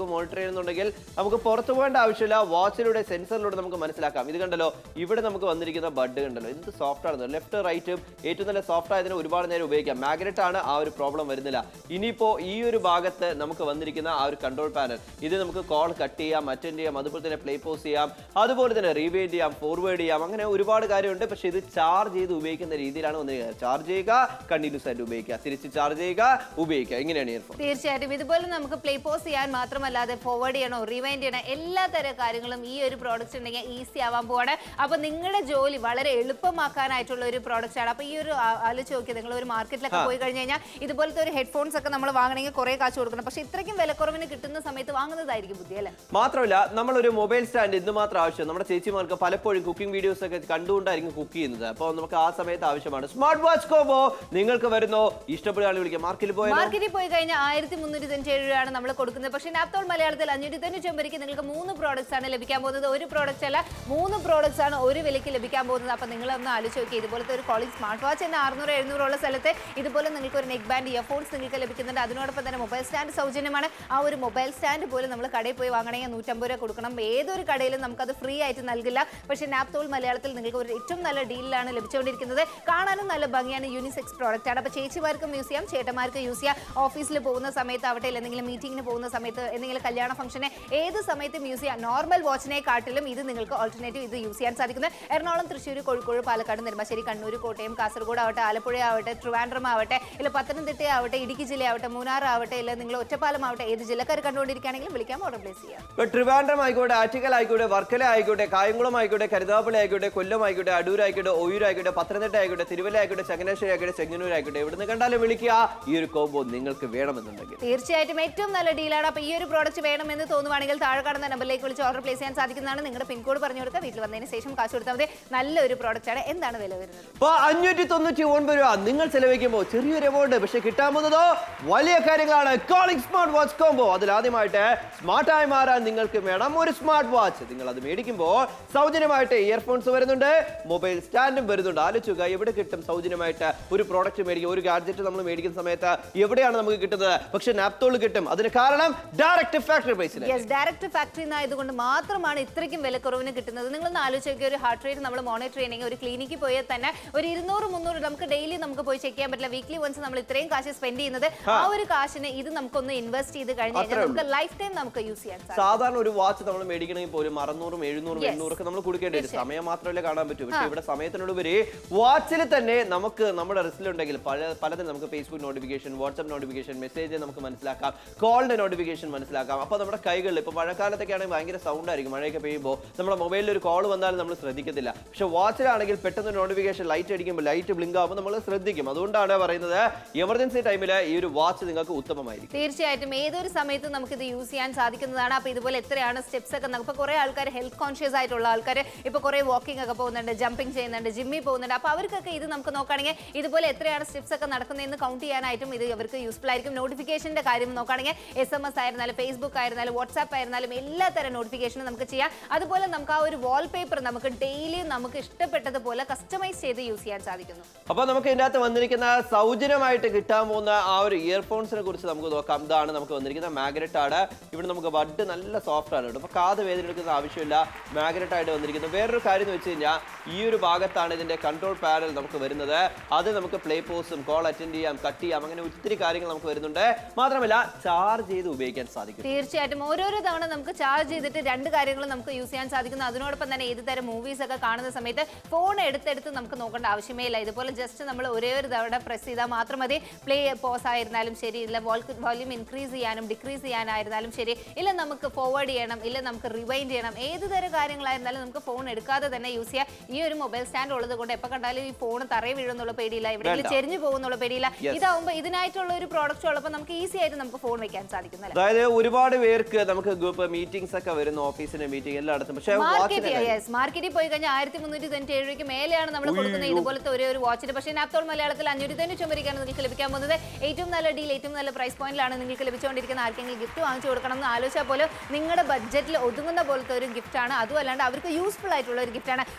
നമുക്ക് മോണിറ്റർ ചെയ്യുന്നുണ്ടെങ്കിൽ നമുക്ക് പുറത്തു പോകേണ്ട ആവശ്യമില്ല വാച്ചിലൂടെ സെൻസറിലൂടെ നമുക്ക് മനസ്സിലാക്കാം ഇത് കണ്ടല്ലോ ഇവിടെ നമുക്ക് വന്നിരിക്കുന്ന ബഡ് കണ്ടല്ലോ എന്ത് സോഫ്റ്റ് ആണെന്ന് ലെഫ്റ്റ് റൈറ്റും ഏറ്റവും നല്ല സോഫ്റ്റ് ആയതിന് ഒരുപാട് നേരം ഉപയോഗിക്കാം മാഗ്നറ്റ് ആണ് ആ ഒരു പ്രോബ്ലം വരുന്നില്ല ഇനിയിപ്പോ ഈ ഒരു ഭാഗത്ത് നമുക്ക് വന്നിരിക്കുന്ന ആ ഒരു കൺട്രോൾ പാനൽ ഇത് നമുക്ക് കോൾ കട്ട് ചെയ്യാം അറ്റൻഡ് ചെയ്യാം അതുപോലെ തന്നെ പ്ലേ പോസ് ചെയ്യാം അതുപോലെ തന്നെ റീവൈൻഡ് ചെയ്യാം ഫോർവേഡ് ചെയ്യാം അങ്ങനെ ഒരുപാട് കാര്യമുണ്ട് പക്ഷേ ഇത് ചാർജ് ചെയ്ത് ഉപയോഗിക്കുന്ന രീതിയിലാണ് വന്നിരിക്കുന്നത് ചാർജ് ചെയ്യുക കണ്ടിന്യൂസ് ആയിട്ട് ഉപയോഗിക്കുക തിരിച്ച് ചാർജ് ചെയ്യുക ഉപയോഗിക്കുക ഇങ്ങനെയാണ് ഇയർഫോൺ തീർച്ചയായിട്ടും ഇതുപോലെ നമുക്ക് പ്ലേ പോസ് ചെയ്യാൻ മാത്രമല്ലാതെ ഫോർവേഡ് ചെയ്യണോ റിവൈൻഡ് ചെയ്യണോ എല്ലാ തരം കാര്യങ്ങളും ഈ ഒരു പ്രോഡക്റ്റ് ഉണ്ടെങ്കിൽ ഈസി ആവാൻ പോവാണ് അപ്പൊ നിങ്ങളുടെ ജോലി വളരെ എളുപ്പമാക്കാനായിട്ടുള്ള ഒരു പ്രോഡക്റ്റ് ആണ് അപ്പൊ ഈ ഒരു ആ- ആലോചിച്ച് നോക്കിയത് നിങ്ങൾ ഒരു മാർക്കറ്റിലൊക്കെ പോയി കഴിഞ്ഞ് കഴിഞ്ഞാൽ ഇതുപോലത്തെ ഒരു ഹെഡ്ഫോൺസ് ഒക്കെ നമ്മൾ വാങ്ങണമെങ്കിൽ കുറെ കാശ് കൊടുക്കണം പക്ഷെ ഇത്രയ്ക്കും വിലക്കുറവിന് കിട്ടുന്ന സമയത്ത് വാങ്ങുന്നതായിരിക്കും ബുദ്ധി അല്ലേ മാത്രമല്ല നമ്മളൊരു മൊബൈൽ സ്റ്റാൻഡ് ഇന്ന് മാത്രം ആവശ്യം നമ്മുടെ ചേച്ചിമാർക്ക് പലപ്പോഴും കുക്കിംഗ് വീഡിയോസ് ഒക്കെ കണ്ടുകൊണ്ടായിരിക്കും കുക്ക് ചെയ്യുന്നത് അപ്പോൾ നമുക്ക് ആ സമയത്ത് ആവശ്യമാണ് സ്മാർട്ട് വാച്ച് കോബോ നിങ്ങൾക്ക് വരുന്നോ ഇഷ്ടപ്പെടുകയാണെങ്കിൽ വിളിക്കാം മാർക്കിൽ പോയാലോ മാർക്കറ്റിൽ പോയി കഴിഞ്ഞാൽ ആയിരത്തി മുന്നൂറ്റി തൊണ്ണൂറ്റി ഏഴ് രൂപയാണ് നമ്മൾ കൊടുക്കുന്നത് പക്ഷേ നാപ്തോൾ മലയാളത്തിൽ അഞ്ഞൂറ്റി തൊണ്ണൂറ്റി ഒമ്പതിക്ക് നിങ്ങൾക്ക് മൂന്ന് പ്രോഡക്ട്സ് ആണ് ലഭിക്കാൻ പോകുന്നത് ഒരു പ്രോഡക്റ്റ് അല്ല മൂന്ന് പ്രോഡക്ട്സ് ആണ് ഒരു വിലയ്ക്ക് ലഭിക്കാൻ പോകുന്നത് അപ്പോൾ നിങ്ങൾ ഒന്ന് ആലോചിച്ച് നോക്കി ഇതുപോലത്തെ ഒരു കോളിംഗ് സ്മാർട്ട് വാച്ച് തന്നെ അറുന്നൂറ് എഴുന്നൂറുള്ള സ്ഥലത്ത് ഇതുപോലെ നിങ്ങൾക്ക് ഒരു നെക്ക് ബാൻഡ് ഇയർഫോൺസ് നിങ്ങൾക്ക് ലഭിക്കുന്നുണ്ട് അതിനോടൊപ്പം തന്നെ മൊബൈൽ സ്റ്റാൻഡ് സൗജന്യമാണ് ആ ഒരു മൊബൈൽ സ്റ്റാൻഡ് പോലും നമ്മൾ കടയിൽ പോയി വാങ്ങണമെങ്കിൽ നൂറ്റമ്പത് രൂപ കൊടുക്കണം ഏതൊരു കടയിലും നമുക്കത് ഫ്രീ ആയിട്ട് നൽകില്ല പക്ഷേ നാപ്തോൾ മലയാളത്തിൽ നിങ്ങൾക്ക് ഒരു ഏറ്റവും നല്ല ഡീലിലാണ് ലഭിച്ചുകൊണ്ടിരിക്കുന്നത് കാണാനും നല്ല ഭംഗിയാണ് യൂണിസെക്സ് പ്രോഡക്റ്റ് ആണ് അപ്പോൾ ചേച്ചിമാർക്കും യൂസ് ചെയ്യാം ചേട്ടന്മാർക്ക് യൂസ് ചെയ്യാം ഓഫീസിൽ പോകുന്ന സമയത്ത് ആവട്ടെ ഇല്ല എന്തെങ്കിലും മീറ്റിങ്ങിന് പോകുന്ന സമയത്ത് എന്തെങ്കിലും കല്യാണ ഫംഗ്ഷന് ഏത് സമയത്തും യൂസ് ചെയ്യാം നോർമൽ വാച്ചിനെ കാട്ടിലും ഇത് നിങ്ങൾക്ക് ഓൾട്ടർനേറ്റീവ് ഇത് യൂസ് ചെയ്യാൻ സാധിക്കുന്നത് എറണാകുളം തൃശ്ശൂർ കോഴിക്കോട് പാലക്കാട് നെടുമ്പാശ്ശേരി കണ്ണൂർ കോട്ടയം കാസർഗോഡ് ആവട്ടെ ആലപ്പുഴ ആവട്ടെ ട്രിവാൻഡ്രം ആവട്ടെ ഇല്ല പത്തനംതിട്ട ആവട്ടെ ഇടുക്കി ജില്ല ആവട്ടെ മൂന്നാർ ആവട്ടെ ഇല്ല നിങ്ങൾ ഒറ്റപ്പാലം ആവട്ടെ ഏത് ജില്ലക്കാർ കണ്ടുകൊണ്ടിരിക്കുകയാണെങ്കിലും വിളിക്കാം ഓർഡർ പ്ലേസ് ചെയ്യാം ഇപ്പൊ ട്രിവാൻഡ്രം ആയിക്കോട്ടെ ആറ്റിക്കൽ ആയിക്കോട്ടെ വർക്കല ആയിക്കോട്ടെ കായംകുളം ആയിക്കോട്ടെ കരുതാപ്പള്ളി ആയിക്കോട്ടെ കൊല്ലം ആയിക്കോട്ടെ അടൂർ ആയിക്കോട്ടെ ഒയൂർ ആയിക്കോട്ടെ പത്തനംതിട്ട ആയിക്കോട്ടെ തിരുവല്ല ആയിക്കോട്ടെ ചങ്ങനാശ്ശേരി ആയിക്കോട്ടെ ചെങ്ങന്നൂർ ആയിക്കോട്ടെ എവിടുന്ന് കണ്ടാലും വിളിക്കുക ഈ ഒരു കോംബോ നിങ്ങൾക്ക് വേണമെന്നുണ്ടെങ്കിൽ തീർച്ചയായിട്ടും ഏറ്റവും നല്ല ഡീലാണ് അപ്പോൾ ഈ ഒരു പ്രോഡക്റ്റ് വേണമെന്ന് തോന്നുവാണെങ്കിൽ താഴെ കാണുന്ന നമ്പറിലേക്ക് വിളിച്ച് ഓർഡർ പ്ലേസ് ചെയ്യാൻ സാധിക്കുന്നതാണ് നിങ്ങളുടെ പിൻകോഡ് പറഞ്ഞു കൊടുക്കുക വീട്ടിൽ വന്നതിന് ശേഷം കാശ് കൊടുത്താൽ മതി നല്ലൊരു പ്രോഡക്റ്റ് ആണ് എന്താണ് വില വരുന്നത് ഇപ്പൊ അഞ്ഞൂറ്റി തൊണ്ണൂറ്റി ഒൻപത് രൂപ നിങ്ങൾ ചെലവഴിക്കുമ്പോൾ ചെറിയൊരു എമൗണ്ട് പക്ഷെ കിട്ടാൻ പോകുന്നതോ വലിയ കാര്യങ്ങളാണ് കോളിംഗ് സ്മാർട്ട് വാച്ച് കോംബോ അതിൽ ആദ്യമായിട്ട് സ്മാർട്ടായി മാറാൻ നിങ്ങൾക്ക് വേണം ഒരു സ്മാർട്ട് വാച്ച് നിങ്ങൾ അത് മേടിക്കുമ്പോൾ സൗജന്യമായിട്ട് ഇയർഫോൺസ് വരുന്നുണ്ട് മൊബൈൽ സ്റ്റാൻഡും വരുന്നുണ്ട് ആലോചിക്കുക എവിടെ കിട്ടും സൗജന്യമായിട്ട് ഒരു പ്രോഡക്റ്റ് മേടിക്കും ഒരു ഗാഡ്ജറ്റ് നമ്മൾ മേടിക്കുന്ന സമയത്ത് എവിടെയാണ് നമുക്ക് കിട്ടുന്നത് പക്ഷെ നാപ്തോൾ കിട്ടും അതിന് കാരണം ഡയറക്റ്റ് ഫാക്ടറി പ്രൈസിൽ യെസ് ഡയറക്റ്റ് ഫാക്ടറിയിൽ നിന്നായതുകൊണ്ട് മാത്രമാണ് ഇത്രയ്ക്കും വിലക്കുറവിന് കിട്ടുന്നത് നിങ്ങളൊന്ന് ആലോചിച്ച് നോക്കിയ ഒരു ഹാർട്ട് റേറ്റ് നമ്മൾ മോണിറ്റർ ചെയ്യണമെങ്കിൽ ഒരു ക്ലിനിക്കിൽ പോയാൽ തന്നെ ഒരു ഇരുന്നൂറ് മുന്നൂറ് നമുക്ക് ഡെയിലി നമുക്ക് പോയി ചെക്ക് ചെയ്യാൻ പറ്റില്ല വീക്ക്ലി വൺസ് നമ്മൾ ഇത്രയും കാശ് സ്പെൻഡ് ചെയ്യുന്നത് ആ ഒരു കാശിന് ഇത് നമുക്കൊന്ന് ഇൻവെസ്റ്റ് ചെയ്ത് കഴിഞ്ഞ് കഴിഞ്ഞാൽ അത്രേ നമുക്ക് ലൈഫ് ടൈം നമുക്ക് യൂസ് ചെയ്യാൻ സാധിക്കും സാധാരണ ഒരു വാച്ച് നമ്മൾ മേടിക്കണമെങ്കിൽ പോലും അറുന്നൂറും എഴുന്നൂറും Yes. എണ്ണൂറൊക്കെ നമ്മൾ കൊടുക്കേണ്ടി വരും സമയം മാത്രമല്ലേ കാണാൻ പറ്റൂ പക്ഷേ ഇവിടെ സമയത്തിനോടുപരി വാച്ചിൽ തന്നെ നമുക്ക് നമ്മുടെ റിസ്റ്റിലുണ്ടെങ്കിൽ പല പലതിനും നമുക്ക് Facebook notification WhatsApp notification message നമുക്ക് മനസ്സിലാക്കാം കോളിന്റെ നോട്ടിഫിക്കേഷൻ മനസ്സിലാക്കാം അപ്പോൾ നമ്മുടെ കൈകളിൽ ഇപ്പോൾ മഴക്കാലത്തൊക്കെ ആണെങ്കിൽ ഭയങ്കര സൗണ്ട് ആയിരിക്കും മഴയൊക്കെ പെയ്യുമ്പോൾ നമ്മുടെ മൊബൈലിൽ ഒരു കോൾ വന്നാലും നമ്മൾ ശ്രദ്ധിക്കത്തില്ല പക്ഷെ വാച്ചിലാണെങ്കിൽ പെട്ടെന്ന് നോട്ടിഫിക്കേഷൻ ലൈറ്റ് അടിക്കുമ്പോൾ ലൈറ്റ് ബ്ലിങ്ക് ആകുമ്പോൾ നമ്മൾ ശ്രദ്ധിക്കും അതുകൊണ്ടാണ് പറയുന്നത് എമർജൻസി ടൈമിൽ ഈ ഒരു വാച്ച് നിങ്ങൾക്ക് ഉത്തമമായിരിക്കും തീർച്ചയായിട്ടും ഏതൊരു സമയത്തും നമുക്ക് ഇത് യൂസ് ചെയ്യാൻ സാധിക്കുന്നതാണ് അപ്പോൾ ഇതുപോലെ എത്രയാണ് സ്റ്റെപ്സ് ഒക്കെ നമുക്ക് കുറേ ആൾക്കാർ ഹെൽത്ത് കോൺഷ്യസ് ആയിട്ടുള്ള ആൾക്കാർ ഇപ്പോൾ കുറേ വാക്കിംഗ് ഒക്കെ പോകുന്നുണ്ട് ജമ്പിങ് ചെയ്യുന്നുണ്ട് ജിമ്മിൽ പോകുന്നുണ്ട് അപ്പോൾ അവർക്കൊക്കെ ഇത് നമുക്ക് നോക്കുകയാണെങ്കിൽ ഇതുപോലെ എത്രയാണ് സ്റ്റെപ്സ് ഒക്കെ നടക്കുന്നതെന്ന് കൗണ്ട് ചെയ്യാനായിട്ടും ഇത് അവർക്ക് യൂസ്ഫുൾ ആയിരിക്കും നോട്ടിഫിക്കേഷൻ്റെ കാര്യം നോക്കുകയാണെങ്കിൽ എസ് എം എസ് ആയിരുന്നാലും ഫേസ്ബുക്ക് ആയിരുന്നാലും വാട്സാപ്പ് ആയിരുന്നാലും എല്ലാ തരം നോട്ടിഫിക്കേഷനും നമുക്ക് ചെയ്യാം അതുപോലെ നമുക്ക് ആ ഒരു വാൾപേപ്പർ നമുക്ക് ഡെയിലി നമുക്ക് ഇഷ്ടപ്പെട്ടതുപോലെ കസ്റ്റമൈസ് ചെയ്ത് യൂസ് ചെയ്യാൻ സാധിക്കുന്നു അപ്പൊ നമുക്ക് ഇതിന്റെ അകത്ത് വന്നിരിക്കുന്ന സൗജന്യമായിട്ട് കിട്ടാൻ പോകുന്ന ആ ഒരു ഇയർഫോൺസിനെ കുറിച്ച് നമുക്ക് നോക്കാം ഇതാണ് നമുക്ക് വന്നിരിക്കുന്ന മാഗ്നറ്റ് ആണ് ഇവിടെ നമുക്ക് ബഡ് നല്ല സോഫ്റ്റ് ആണ് കേട്ടോ അപ്പൊ കാത് വേദന എടുക്കുന്ന ആവശ്യമില്ല മാഗ്നറ്റ് ആയിട്ട് വന്നിരിക്കുന്നത് വേറൊരു കാര്യം എന്ന് വെച്ച് കഴിഞ്ഞാൽ ഈ ഒരു ഭാഗത്താണ് ഇതിന്റെ കൺട്രോൾ പാനൽ നമുക്ക് വരുന്നത് അത് നമുക്ക് പ്ലേ പോസും കോൾ അറ്റൻഡ് ചെയ്യാം കട്ട് ചെയ്യാം അങ്ങനെ ഒത്തിരി കാര്യങ്ങൾ നമുക്ക് വരുന്നുണ്ട് മാത്രമല്ല ചാർജ് ചെയ്ത് ഉപയോഗിക്കാൻ സാധിക്കും തീർച്ചയായിട്ടും ഓരോരോ തവണ നമുക്ക് ചാർജ് ചെയ്തിട്ട് രണ്ട് കാര്യങ്ങളും നമുക്ക് യൂസ് ചെയ്യാൻ സാധിക്കുന്നു അതിനോടൊപ്പം തന്നെ ഏത് തരം മൂവീസ് ഒക്കെ കാണുന്ന സമയത്ത് ഫോൺ എടുത്തെടുത്ത് നമുക്ക് നോക്കേണ്ട ആവശ്യമേ ഇല്ല ഇതുപോലെ ജസ്റ്റ് നമ്മൾ ഒരേ ഒരു തവണ പ്രസ് ചെയ്താൽ മാത്രം മതി പ്ലേ പോസ് ആയിരുന്നാലും ശരി ഇല്ല വോള്യൂം ഇൻക്രീസ് ചെയ്യാനും ഡിക്രീസ് ചെയ്യാനായിരുന്നാലും ശരി ഇല്ല നമുക്ക് ഫോർവേഡ് ചെയ്യണം ഇല്ല നമുക്ക് റിവൈൻഡ് ചെയ്യണം ഏത് തരം കാര്യങ്ങളായിരുന്നാലും നമുക്ക് ഫോൺ എടുക്കാതെ തന്നെ യൂസ് ചെയ്യാം ഈ ഒരു മൊബൈൽ സ്റ്റാൻഡ് ഉള്ളത് കൊണ്ട് എപ്പോൾ കണ്ടാലും ഈ ഫോൺ തറയിൽ വീഴുന്നുള്ള പേടിയില്ല എവിടെയെങ്കിലും വേണ്ട. ചെരിഞ്ഞു പോകുന്നുള്ള പേടിയില്ല Yes. ഇതാവുമ്പോൾ ഇതിനായിട്ടുള്ള ഒരു പ്രോഡക്റ്റ് ഉള്ളപ്പോൾ നമുക്ക് ഈസി ആയിട്ട് നമുക്ക് ഫോൺ വെക്കാൻ സാധിക്കും അല്ലേ അതായത് ഒരുപാട് പേർക്ക് നമുക്ക് ഗ്രൂപ്പ് മീറ്റിംഗ്സ് ഒക്കെ വരുന്നു ഓഫീസിന്റെ മീറ്റിംഗ് എല്ലായിടത്തും പക്ഷേ മാർക്കറ്റ് വാച്ചിന് യെസ് മാർക്കറ്റിൽ പോയി കഴിഞ്ഞാൽ ആയിരത്തി മുന്നൂറ്റി തൊണ്ണൂറ്റി ഏഴ് രൂപയ്ക്ക് മേലെയാണ് നമ്മൾ കൊടുക്കുന്നത് ഇതുപോലത്തെ ഒരേ ഒരു വാച്ചിന് പക്ഷേ നാപ്തോൾ മലയാളത്തിൽ അഞ്ഞൂറ്റി തൊണ്ണൂറ്റി ഒമ്പതിക്കാണ് നിങ്ങൾക്ക് ലഭിക്കാൻ പോകുന്നത് ഏറ്റവും നല്ല ഡീൽ ഏറ്റവും നല്ല പ്രൈസ് പോയിന്റിലാണ് നിങ്ങൾക്ക് ലഭിച്ചുകൊണ്ടിരിക്കുന്ന ആർക്കെങ്കിലും ഗിഫ്റ്റ് വാങ്ങിച്ചു കൊടുക്കണം എന്ന് ആലോചിച്ചാൽ പോലും നിങ്ങളുടെ ബഡ്ജറ്റിൽ ഒതുങ്ങുന്ന പോലത്തെ ഒരു ഗിഫ്റ്റ് ആണ് അതും അല്ലാണ്ട് അവർക്ക് യൂസ്ഫുൾ ആയിട്ടുള്ള ഒരു ഗിഫ്റ്റ് ആണ് ഒരു വാച്ച്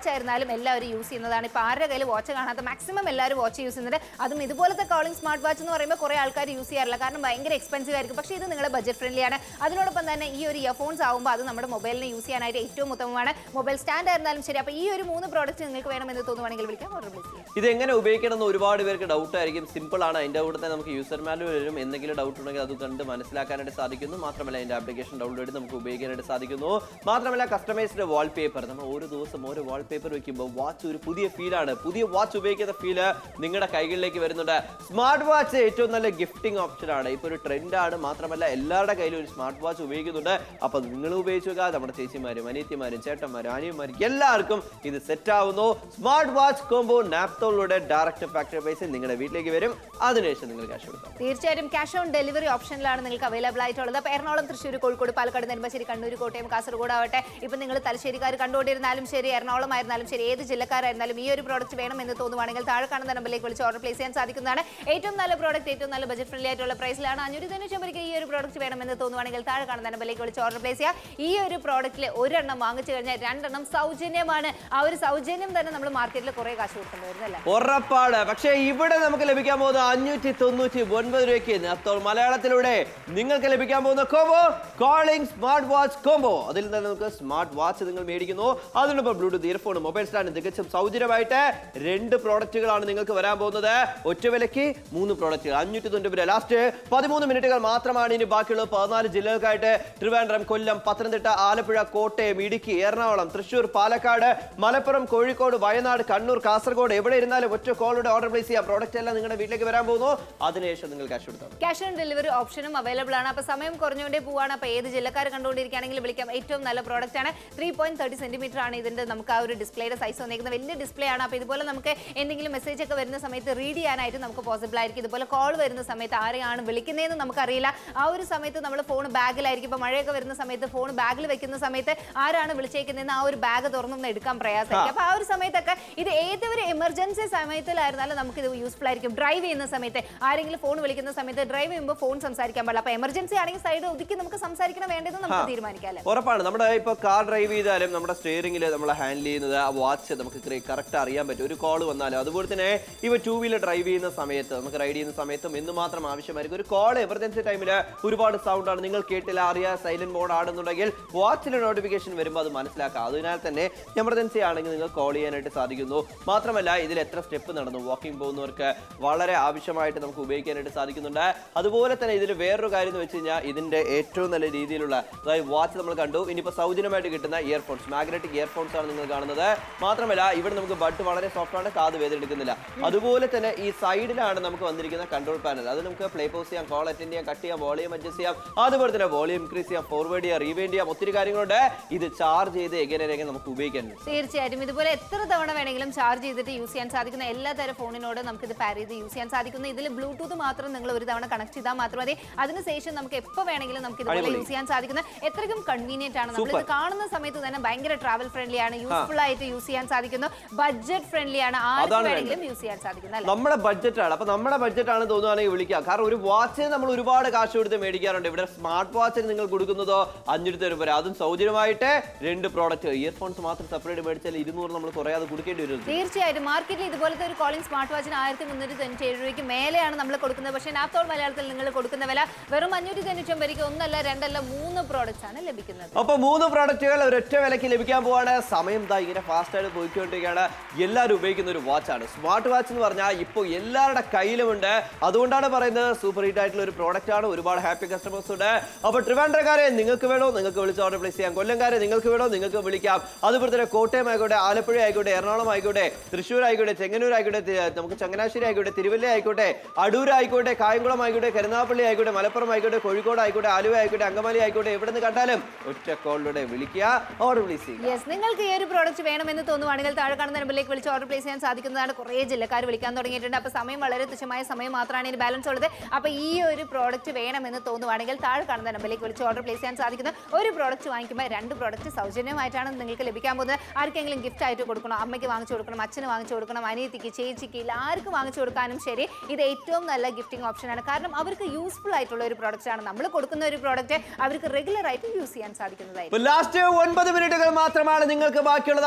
വാച്ച് ആയിരുന്നാലും എല്ലാവരും യൂസ് ചെയ്യുന്നതാണ് ഇപ്പോൾ ആരുടെ കയ്യിൽ വാച്ച് കാണാത്ത മാക്സിമം എല്ലാവരും വാച്ച് യൂസ് ചെയ്യുന്നുണ്ട് അതും ഇതുപോലത്തെ കോളിംഗ് സ്മാർട്ട് വാച്ച് എന്ന് പറയുമ്പോൾ കുറേ ആൾക്കാർ യൂസ് ചെയ്യാറില്ല കാരണം ഭയങ്കര എക്സ്പെൻസീവ് ആയിരിക്കും പക്ഷേ ഇത് നിങ്ങളുടെ ബജറ്റ് ഫ്രണ്ട്ലി ആണ് അതിനോടൊപ്പം തന്നെ ഈ ഒരു ഇയർഫോൺസ് ആകുമ്പോൾ അത് നമ്മുടെ മൊബൈലിനെ യൂസ് ചെയ്യാനായിട്ട് ഏറ്റവും ഉത്തമമാണ് മൊബൈൽ സ്റ്റാൻഡ് ആയിരുന്നാലും ശരി അപ്പോൾ ഈ ഒരു മൂന്ന് പ്രോഡക്റ്റ് നിങ്ങൾക്ക് വേണമെന്ന് തോന്നുവാണെങ്കിൽ വിളിക്കാം ഓർഡർ പ്ലേസ് ചെയ്യാം ഇത് എങ്ങനെ ഉപയോഗിക്കണം എന്ന് ഒരുപാട് പേർക്ക് ഡൗട്ട് ആയിരിക്കും സിമ്പിൾ ആണ് അതിന്റെ കൂടെ തന്നെ നമുക്ക് യൂസർ മാനുവൽ വരും എന്തെങ്കിലും ഡൗട്ട് ഉണ്ടെങ്കിൽ അത് കണ്ട് മനസ്സിലാക്കാനായിട്ട് സാധിക്കുന്നു മാത്രമല്ല അതിന്റെ ആപ്ലിക്കേഷൻ ഡൗൺലോഡ് ചെയ്ത് നമുക്ക് ഉപയോഗിക്കാനായിട്ട് സാധിക്കുന്നു മാത്രമല്ല കസ്റ്റമൈസ്ഡ് വാൾപേപ്പർ നമ്മൾ ഓരോ ദിവസം ഓരോ വാൾപേപ്പർ വെക്കുമ്പോൾ വാച്ച് ഒരു പുതിയ ഫീലാണ് പുതിയ വാച്ച് ഉപയോഗിക്കുന്ന ഫീല് നിങ്ങളുടെ കൈകളിലേക്ക് വരുന്നുണ്ട് സ്മാർട്ട് വാച്ച് ഏറ്റവും നല്ല ഗിഫ്റ്റിംഗ് ഓപ്ഷൻ ആണ് ഇപ്പോൾ ഒരു ട്രെൻഡാണ് മാത്രമല്ല എല്ലാവരുടെ കയ്യിലും ഒരു സ്മാർട്ട് വാച്ച് ഉപയോഗിക്കുന്നുണ്ട് അപ്പോൾ നിങ്ങൾ ഉപയോഗിച്ചു നോക്കുക നമ്മുടെ ചേച്ചിമാരും അനിയത്തിമാരും ചേട്ടന്മാരും അനിയന്മാരും എല്ലാവർക്കും ഇത് സെറ്റ് ആവുന്നു സ്മാർട്ട് വാച്ച് കോംബോ നാപ്തോളിലൂടെ ഡയറക്റ്റ് ഫാക്ടറി പ്രൈസിൽ നിങ്ങളുടെ വീട്ടിലേക്ക് വരും അതിനുശേഷം നിങ്ങൾ ക്യാഷ് കൊടുക്കാം തീർച്ചയായും ക്യാഷ് ഓൺ ഡെലിവറി ഓപ്ഷനിലാണ് നിങ്ങൾക്ക് അവൈലബിൾ ആയിട്ടുള്ളത് അപ്പോൾ എറണാകുളം തൃശ്ശൂർ കോഴിക്കോട് പാലക്കാട് നെടുമ്പാശ്ശേരി കണ്ണൂർ കോട്ടയം കാസർഗോഡ് ആവട്ടെ ഇപ്പം നിങ്ങൾ തലശ്ശേരിക്കാർ കണ്ടുകൊണ്ടിരുന്നാലും ശരി എറണാകുളം ആയിരുന്നാലും ശരി ഏത് ജില്ലക്കാരായിരുന്നാലും ഈ ഒരു പ്രോഡക്റ്റ് വേണം എന്ന് തോന്നുവാണെങ്കിൽ താഴെ കാണുന്ന നമ്പറിലേക്ക് വിളിച്ച് ഓർഡർ പ്ലേസ് ചെയ്യാൻ സാധിക്കുന്നതാണ് ഏറ്റവും നല്ല പ്രോഡക്റ്റ് ഏറ്റവും നല്ല ബജറ്റ് ഫ്രണ്ട്ലി ആയിട്ടുള്ള പ്രൈസിലാണ് അഞ്ഞൂറ്റി തൊണ്ണൂറ്റി ഒമ്പതിക്ക് ഈ ഒരു പ്രോഡക്റ്റ് വേണമെന്ന് തോന്നുവാണെങ്കിൽ താഴെ കാണുന്ന നമ്പറിലേക്ക് വിളിച്ച് ഓർഡർ പ്ലേസ് ചെയ്യുക ഈ ഒരു പ്രോഡക്റ്റിൽ ഒരെണ്ണം വാങ്ങിച്ചു കഴിഞ്ഞാൽ രണ്ടെണ്ണം സൗജന്യമാണ് ആ ഒരു സൗജന്യം തന്നെ നമ്മൾ മാർക്കറ്റിൽ കുറേ കാശ് കൊടുക്കേണ്ടി വരുന്നല്ലേ ഉറപ്പാണ് പക്ഷേ ഇവിടെ നമുക്ക് ലഭിക്കാൻ പോകുന്ന അഞ്ഞൂറ്റി തൊണ്ണൂറ്റി ഒൻപത് രൂപയ്ക്ക് അപ്പോൾ മലയാളത്തിലൂടെ നിങ്ങൾക്ക് ലഭിക്കാൻ പോകുന്ന combo calling smart watch combo അതിൽ നിന്ന് നമുക്ക് സ്മാർട്ട് വാച്ച് നിങ്ങൾ മേടിക്കുന്നു അതിനൊപ്പം ബ്ലൂടൂത്ത് ഇയർഫോൺ മൊബൈൽ സ്റ്റാൻഡ് തികച്ചും സൗജന്യമായിട്ട് രണ്ട് പ്രോഡക്റ്റുകളാണ് നിങ്ങൾക്ക് വരാൻ പോകുന്നത് ഒറ്റ വിലയ്ക്ക് മൂന്ന് പ്രോഡക്റ്റുകൾ അഞ്ഞൂറ്റി തൊണ്ണൂറ്റി രൂപ ലാസ്റ്റ് പതിമൂന്ന് മിനിറ്റുകൾ മാത്രമാണ് ഇനി ബാക്കിയുള്ളത് പതിനാല് ജില്ലകൾക്കായിട്ട് ട്രിവാൻഡ്രം കൊല്ലം പത്തനംതിട്ട ആലപ്പുഴ കോട്ടയം ഇടുക്കി എറണാകുളം തൃശൂർ പാലക്കാട് മലപ്പുറം കോഴിക്കോട് വയനാട് കണ്ണൂർ കാസർഗോഡ് എവിടെ ഇരുന്നാലും ഒറ്റ കോളോടെ ഓർഡർ പ്ലേസ് ചെയ്യാം പ്രോഡക്റ്റ് എല്ലാം നിങ്ങളുടെ വീട്ടിലേക്ക് വരാൻ പോകുന്നു അതിനുശേഷം നിങ്ങൾ ക്യാഷ് കൊടുത്താൽ മതി. ക്യാഷ് ഓൺ ഡെലിവറി ഓപ്ഷനും അവൈലബിൾ ആണ് അപ്പോൾ സമയം കുറഞ്ഞുകൊണ്ടേ പോവാണ് അപ്പോൾ ഏത് ജില്ലക്കാർ കണ്ടുകൊണ്ടിരിക്കുകയാണെങ്കിൽ വിളിക്കാം ഏറ്റവും നല്ല പ്രോഡക്റ്റ് ആണ് ത്രീ പോയിന്റ് തേർട്ടി സെന്റിമീറ്റർ ആണ് ഇതിന്റെ നമുക്ക് ആ ഒരു ഡിസ്പ്ലേയുടെ സൈസ് വന്നിരിക്കുന്നത് വലിയ ഡിസ്പ്ലേ ആണ് അപ്പോൾ ഇതുപോലെ നമുക്ക് എന്തെങ്കിലും മെസ്സേജ് ഒക്കെ വരുന്ന സമയത്ത് റീഡ് ചെയ്യാനായിട്ട് നമുക്ക് പോസിബിൾ ആയിരിക്കും ഇതുപോലെ കോൾ വരുന്ന സമയത്ത് ആരെയാണ് വിളിക്കുന്നതെന്ന് നമുക്കറിയില്ല ആ ഒരു സമയത്ത് നമ്മൾ ഫോൺ ബാഗിലായിരിക്കും ഇപ്പോൾ മഴയൊക്കെ വരുന്ന സമയത്ത് ഫോൺ ബാഗിൽ വെക്കുന്ന സമയത്ത് ആരാണ് വിളിച്ചേക്കുന്നതെന്ന് ആ ഒരു ബാഗ് തുറന്നൊന്ന് എടുക്കാൻ പ്രയാസമായിരിക്കും അപ്പോൾ ആ ഒരു സമയത്തൊക്കെ ഇത് ഏതൊരു എമർജൻസി സമയത്തിലായിരുന്നാലും നമുക്ക് ഇത് യൂസ്ഫുൾ ആയിരിക്കും ഡ്രൈവ് ചെയ്യുന്ന സമയത്ത് ആരെങ്കിലും ഫോൺ വിളിക്കുന്ന സമയത്ത് ഡ്രൈവ് ചെയ്യുമ്പോൾ ഫോൺ സംസാരിക്കാൻ പാടില്ല അപ്പോൾ എമർജൻസി ആണെങ്കിൽ സൈഡ് ഒതുക്കി നമുക്ക് സംസാരിക്കണം വേണ്ടതെന്ന് നമുക്ക് തീരുമാനിക്കാം അല്ലേ ഉറപ്പാണ് നമ്മുടെ ഇപ്പൊ കാർ ഡ്രൈവ് ചെയ്താലും നമ്മുടെ സ്റ്റിയറിംഗിൽ നമ്മൾ ഹാൻഡിൽ ചെയ്യുന്നത് ആ വാച്ച് നമുക്ക് കറക്റ്റ് അറിയാൻ പറ്റും ഒരു കോൾ വന്നാലും അതുപോലെ തന്നെ ഇവ ടൂ വീലർ ഡ്രൈവ് ചെയ്യുന്ന സമയത്ത് നമുക്ക് റൈഡ് ചെയ്യുന്ന സമയത്തും എന്ന് മാത്രം ആവശ്യമായിരിക്കും ഒരു കോൾ എമർജൻസി ടൈമിൽ ഒരുപാട് സൗണ്ട് ആണ് നിങ്ങൾ കേട്ടില്ല അറിയാ സൈലന്റ് മോഡ് ആണെന്നുണ്ടെങ്കിൽ വാച്ചിലെ നോട്ടിഫിക്കേഷൻ വരുമ്പോൾ അത് മനസ്സിലാക്കാം അതിനാൽ തന്നെ എമർജൻസി ആണെങ്കിൽ നിങ്ങൾ കോൾ ചെയ്യാനായിട്ട് സാധിക്കുന്നു മാത്രമല്ല ഇതിൽ എത്ര സ്റ്റെപ്പ് നടന്നു വാക്കിംഗ് പോകുന്നവർക്ക് വളരെ ആവശ്യമായിട്ട് നമുക്ക് ഉപയോഗിക്കാനായിട്ട് സാധിക്കുന്നുണ്ട് അതുപോലെ തന്നെ ഇതിൽ വേറൊരു കാര്യം എന്ന് വെച്ച് കഴിഞ്ഞാൽ ഇതിന്റെ ഏറ്റവും നല്ല രീതിയിലുള്ള അതായത് വാച്ച് നമ്മൾ കണ്ടു ഇനിയിപ്പോൾ സൗജന്യമായിട്ട് കിട്ടുന്ന ഇയർഫോൺസ് മാഗ്നറ്റിക് ഇയർഫോൺസ് ആണ് നിങ്ങൾ കാണുന്നത് മാത്രമല്ല ഇവിടെ നമുക്ക് ബഡ് വളരെ സോഫ്റ്റ് ആണ് കാത് വേദനെടുക്കുന്നില്ല അതുപോലെ തന്നെ ഈ സൈഡിലാണ് നമുക്ക് വന്നിരിക്കുന്ന കൺട്രോൾ പാനൽ അത് നമുക്ക് പ്ലേ പോസ് ചെയ്യാം കോൾ അറ്റൻഡ് ചെയ്യാം കട്ട് ചെയ്യാം വോളിയം അഡ്ജസ്റ്റ് ചെയ്യാം അതുപോലെ തന്നെ വോളിയം ഇൻക്രീസ് ചെയ്യാം ഫോർവേഡ് ചെയ്യാം റീവൈൻഡ് ചെയ്യാം ഒത്തിരി കാര്യങ്ങളുണ്ട് ഇത് ചാർജ് ചെയ്ത് എങ്ങനെ നമുക്ക് ഉപയോഗിക്കാൻ പറ്റും തീർച്ചയായിട്ടും ഇതുപോലെ എത്ര തവണ വേണമെങ്കിലും ചാർജ് ചെയ്തിട്ട് യൂസ് ചെയ്യാൻ സാധിക്കുന്ന എല്ലാ തരം ഫോണിനോട് നമുക്ക് ഇത് പാർ ചെയ്ത് യൂസ് ചെയ്യാൻ സാധിക്കുന്നു ഇതിൽ ബ്ലൂടൂത്ത് മാത്രം നിങ്ങൾ ഒരു തവണ കണക്ട് ചെയ്താൽ മാത്രം മതി അതിനുശേഷം നമുക്ക് എപ്പോൾ വേണമെങ്കിലും നമുക്ക് ഇതുപോലെ അടിപൊളി. യൂസ് ചെയ്യാൻ സാധിക്കുന്ന എത്രയും കൺവീനിയന്റ് ആണ് നമ്മൾ ഇത് കാണുന്ന സമയത്ത് തന്നെ ഭയങ്കര ട്രാവൽ ഫ്രണ്ട്ലി ആണ് യൂസ്ഫുൾ ആയിട്ട് യൂസ് ചെയ്യാൻ സാധിക്കുന്നു ബഡ്ജറ്റ് ഫ്രണ്ട്ലി ആണ് ആർക്ക് അതാണ് വേണമെങ്കിലും യൂസ് ചെയ്യാൻ സാധിക്കുന്ന അല്ലേ നമ്മുടെ ബഡ്ജറ്റ് ആണ് അപ്പൊ നമ്മുടെ ബഡ്ജറ്റ് ആണ് തോന്നുവാണെങ്കിൽ വിളിക്കാം കാരണം ഒരു വാച്ച് നമ്മൾ ഒരുപാട് കാശ് കൊടുത്ത് മേടിക്കാറുണ്ട് ഇവിടെ സ്മാർട്ട് വാച്ചിന് നിങ്ങൾ കൊടുക്കുന്നതോ അഞ്ഞൂറ്റി രൂപ അതും സൗജന്യമായിട്ട് രണ്ട് പ്രോഡക്റ്റ് ഇയർഫോൺസ് മാത്രം സെപ്പറേറ്റ് മേടിച്ചാൽ ഇരുന്നൂറ് നമ്മൾ കുറയാതെ കൊടുക്കേണ്ടി വരും തീർച്ചയായിട്ടും മാർക്കറ്റിൽ ഇതുപോലത്തെ ഒരു കോളിംഗ് സ്മാർട്ട് വാച്ചിന് ആയിരത്തി മുന്നൂറ്റി തൊണ്ണൂറ്റി ഏഴ് രൂപയ്ക്ക് മേലെയാണ് നമ്മൾ കൊടുക്കുന്നത് പക്ഷേ നാപ്തോൾ മലയാളത്തിൽ നിങ്ങൾ കൊടുക്കുന്ന വില വെറും അഞ്ഞൂറ്റി തൊണ്ണൂറ്റി ഒമ്പതിക്ക് ഒന്നല്ല രണ്ടല്ല മൂന്ന് പ്രോഡക്റ്റ്സ് ആണ് ലഭിക്കുന്നത് അപ്പൊ മൂന്ന് പ്രോഡക്റ്റുകൾ ഒരൊറ്റ വിലയ്ക്ക് ലഭിക്കാൻ പോവാണ് സമയം ദാ ഇങ്ങനെ ഫാസ്റ്റ് ആയിട്ട് പോയിക്കൊണ്ടിരിക്കുകയാണ് എല്ലാവരും ഉപയോഗിക്കുന്ന ഒരു വാച്ചാണ് സ്മാർട്ട് വാച്ച് എന്ന് പറഞ്ഞാൽ ഇപ്പോൾ എല്ലാവരുടെ കയ്യിലുമുണ്ട് അതുകൊണ്ടാണ് പറയുന്നത് സൂപ്പർ ഹിറ്റ് ആയിട്ടുള്ള ഒരു പ്രോഡക്റ്റ് ആണ് ഒരുപാട് ഹാപ്പി കസ്റ്റമേഴ്സ് ഉണ്ട് അപ്പോൾ ട്രിവാൻഡ്രക്കാരെ നിങ്ങൾക്ക് വേണോ നിങ്ങൾക്ക് വിളിച്ച് ഓർഡർ പ്ലേസ് ചെയ്യാം കൊല്ലംകാരെ നിങ്ങൾക്ക് വേണോ നിങ്ങൾക്ക് വിളിക്കാം അതുപോലെ തന്നെ കോട്ടയം ആയിക്കോട്ടെ ആലപ്പുഴ ആയിക്കോട്ടെ എറണാകുളം ആയിക്കോട്ടെ തൃശ്ശൂർ ആയിക്കോട്ടെ ചെങ്ങന്നൂർ ആയിക്കോട്ടെ തി- നമുക്ക് ചങ്ങനാശ്ശേരി ആയിക്കോട്ടെ തിരുവല്ല ആയിക്കോട്ടെ അടൂർ ആയിക്കോട്ടെ കായംകുളം ആയിക്കോട്ടെ കരുനാഗപ്പള്ളി ആയിക്കോട്ടെ മലപ്പുറം ആയിക്കോട്ടെ കോഴിക്കോട് ആയിക്കോട്ടെ ആലുവ ആയിക്കോട്ടെ അങ്കമാലി ആയിക്കോട്ടെ എവിടെ നിന്ന് കണ്ടാലും ഒറ്റ കോളിലൂടെ വിളിക്കുക ഓർഡർ പ്ലേസ് ചെയ്യുക യെസ് നിങ്ങൾക്ക് ഈ ഒരു പ്രോഡക്റ്റ് വേണമെന്ന് തോന്നുവാണെങ്കിൽ താഴെ കാണുന്ന നമ്പറിലേക്ക് വിളിച്ച് ഓർഡർ പ്ലേസ് ചെയ്യാൻ സാധിക്കുന്നതാണ് കുറേ ജില്ലക്കാർ വിളിക്കാൻ തുടങ്ങിയിട്ടുണ്ട് അപ്പോൾ സമയം വളരെ തുച്ഛമായ സമയം മാത്രമാണ് ഇനി ബാലൻസ് ഉള്ളത് അപ്പോൾ ഈ ഒരു പ്രോഡക്റ്റ് വേണമെന്ന് തോന്നുവാണെങ്കിൽ താഴെ കാണുന്ന നമ്പറിലേക്ക് വിളിച്ച് ഓർഡർ പ്ലേസ് ചെയ്യാൻ സാധിക്കുന്ന ഒരു പ്രോഡക്റ്റ് വാങ്ങിക്കുമ്പോൾ രണ്ട് പ്രോഡക്റ്റ് സൗജന്യമായിട്ടാണ് നിങ്ങൾക്ക് ലഭിക്കാൻ പോകുന്നത് ആർക്കെങ്കിലും ഗിഫ്റ്റ് ആയിട്ട് കൊടുക്കണം അമ്മയ്ക്ക് വാങ്ങിച്ചു കൊടുക്കണം അച്ഛന് വാങ്ങിച്ചു കൊടുക്കണം അനിയത്തിക്ക് ചേച്ചിക്ക് ഇല്ല ആർക്ക് വാങ്ങിച്ചു കൊടുക്കാനും ശരി ഇത് ഏറ്റവും നല്ല ഗിഫ്റ്റിംഗ് ഓപ്ഷനാണ് കാരണം അവർക്ക് യൂസ്ഫുൾ ആയിട്ടുള്ള ഒരു പ്രോഡക്റ്റ് ആണ് നമ്മൾ കൊടുക്കുന്ന ഒരു പ്രോഡക്റ്റ് അവർക്ക് റെഗുലർ ആയിട്ട് യൂസ് ചെയ്യാൻ സാധിക്കുന്നതായിരിക്കും ലാസ്റ്റ് ഒൻപത് മിനിറ്റുകൾ മാത്രമാണ് നിങ്ങൾക്ക് ബാക്കിയുള്ളത്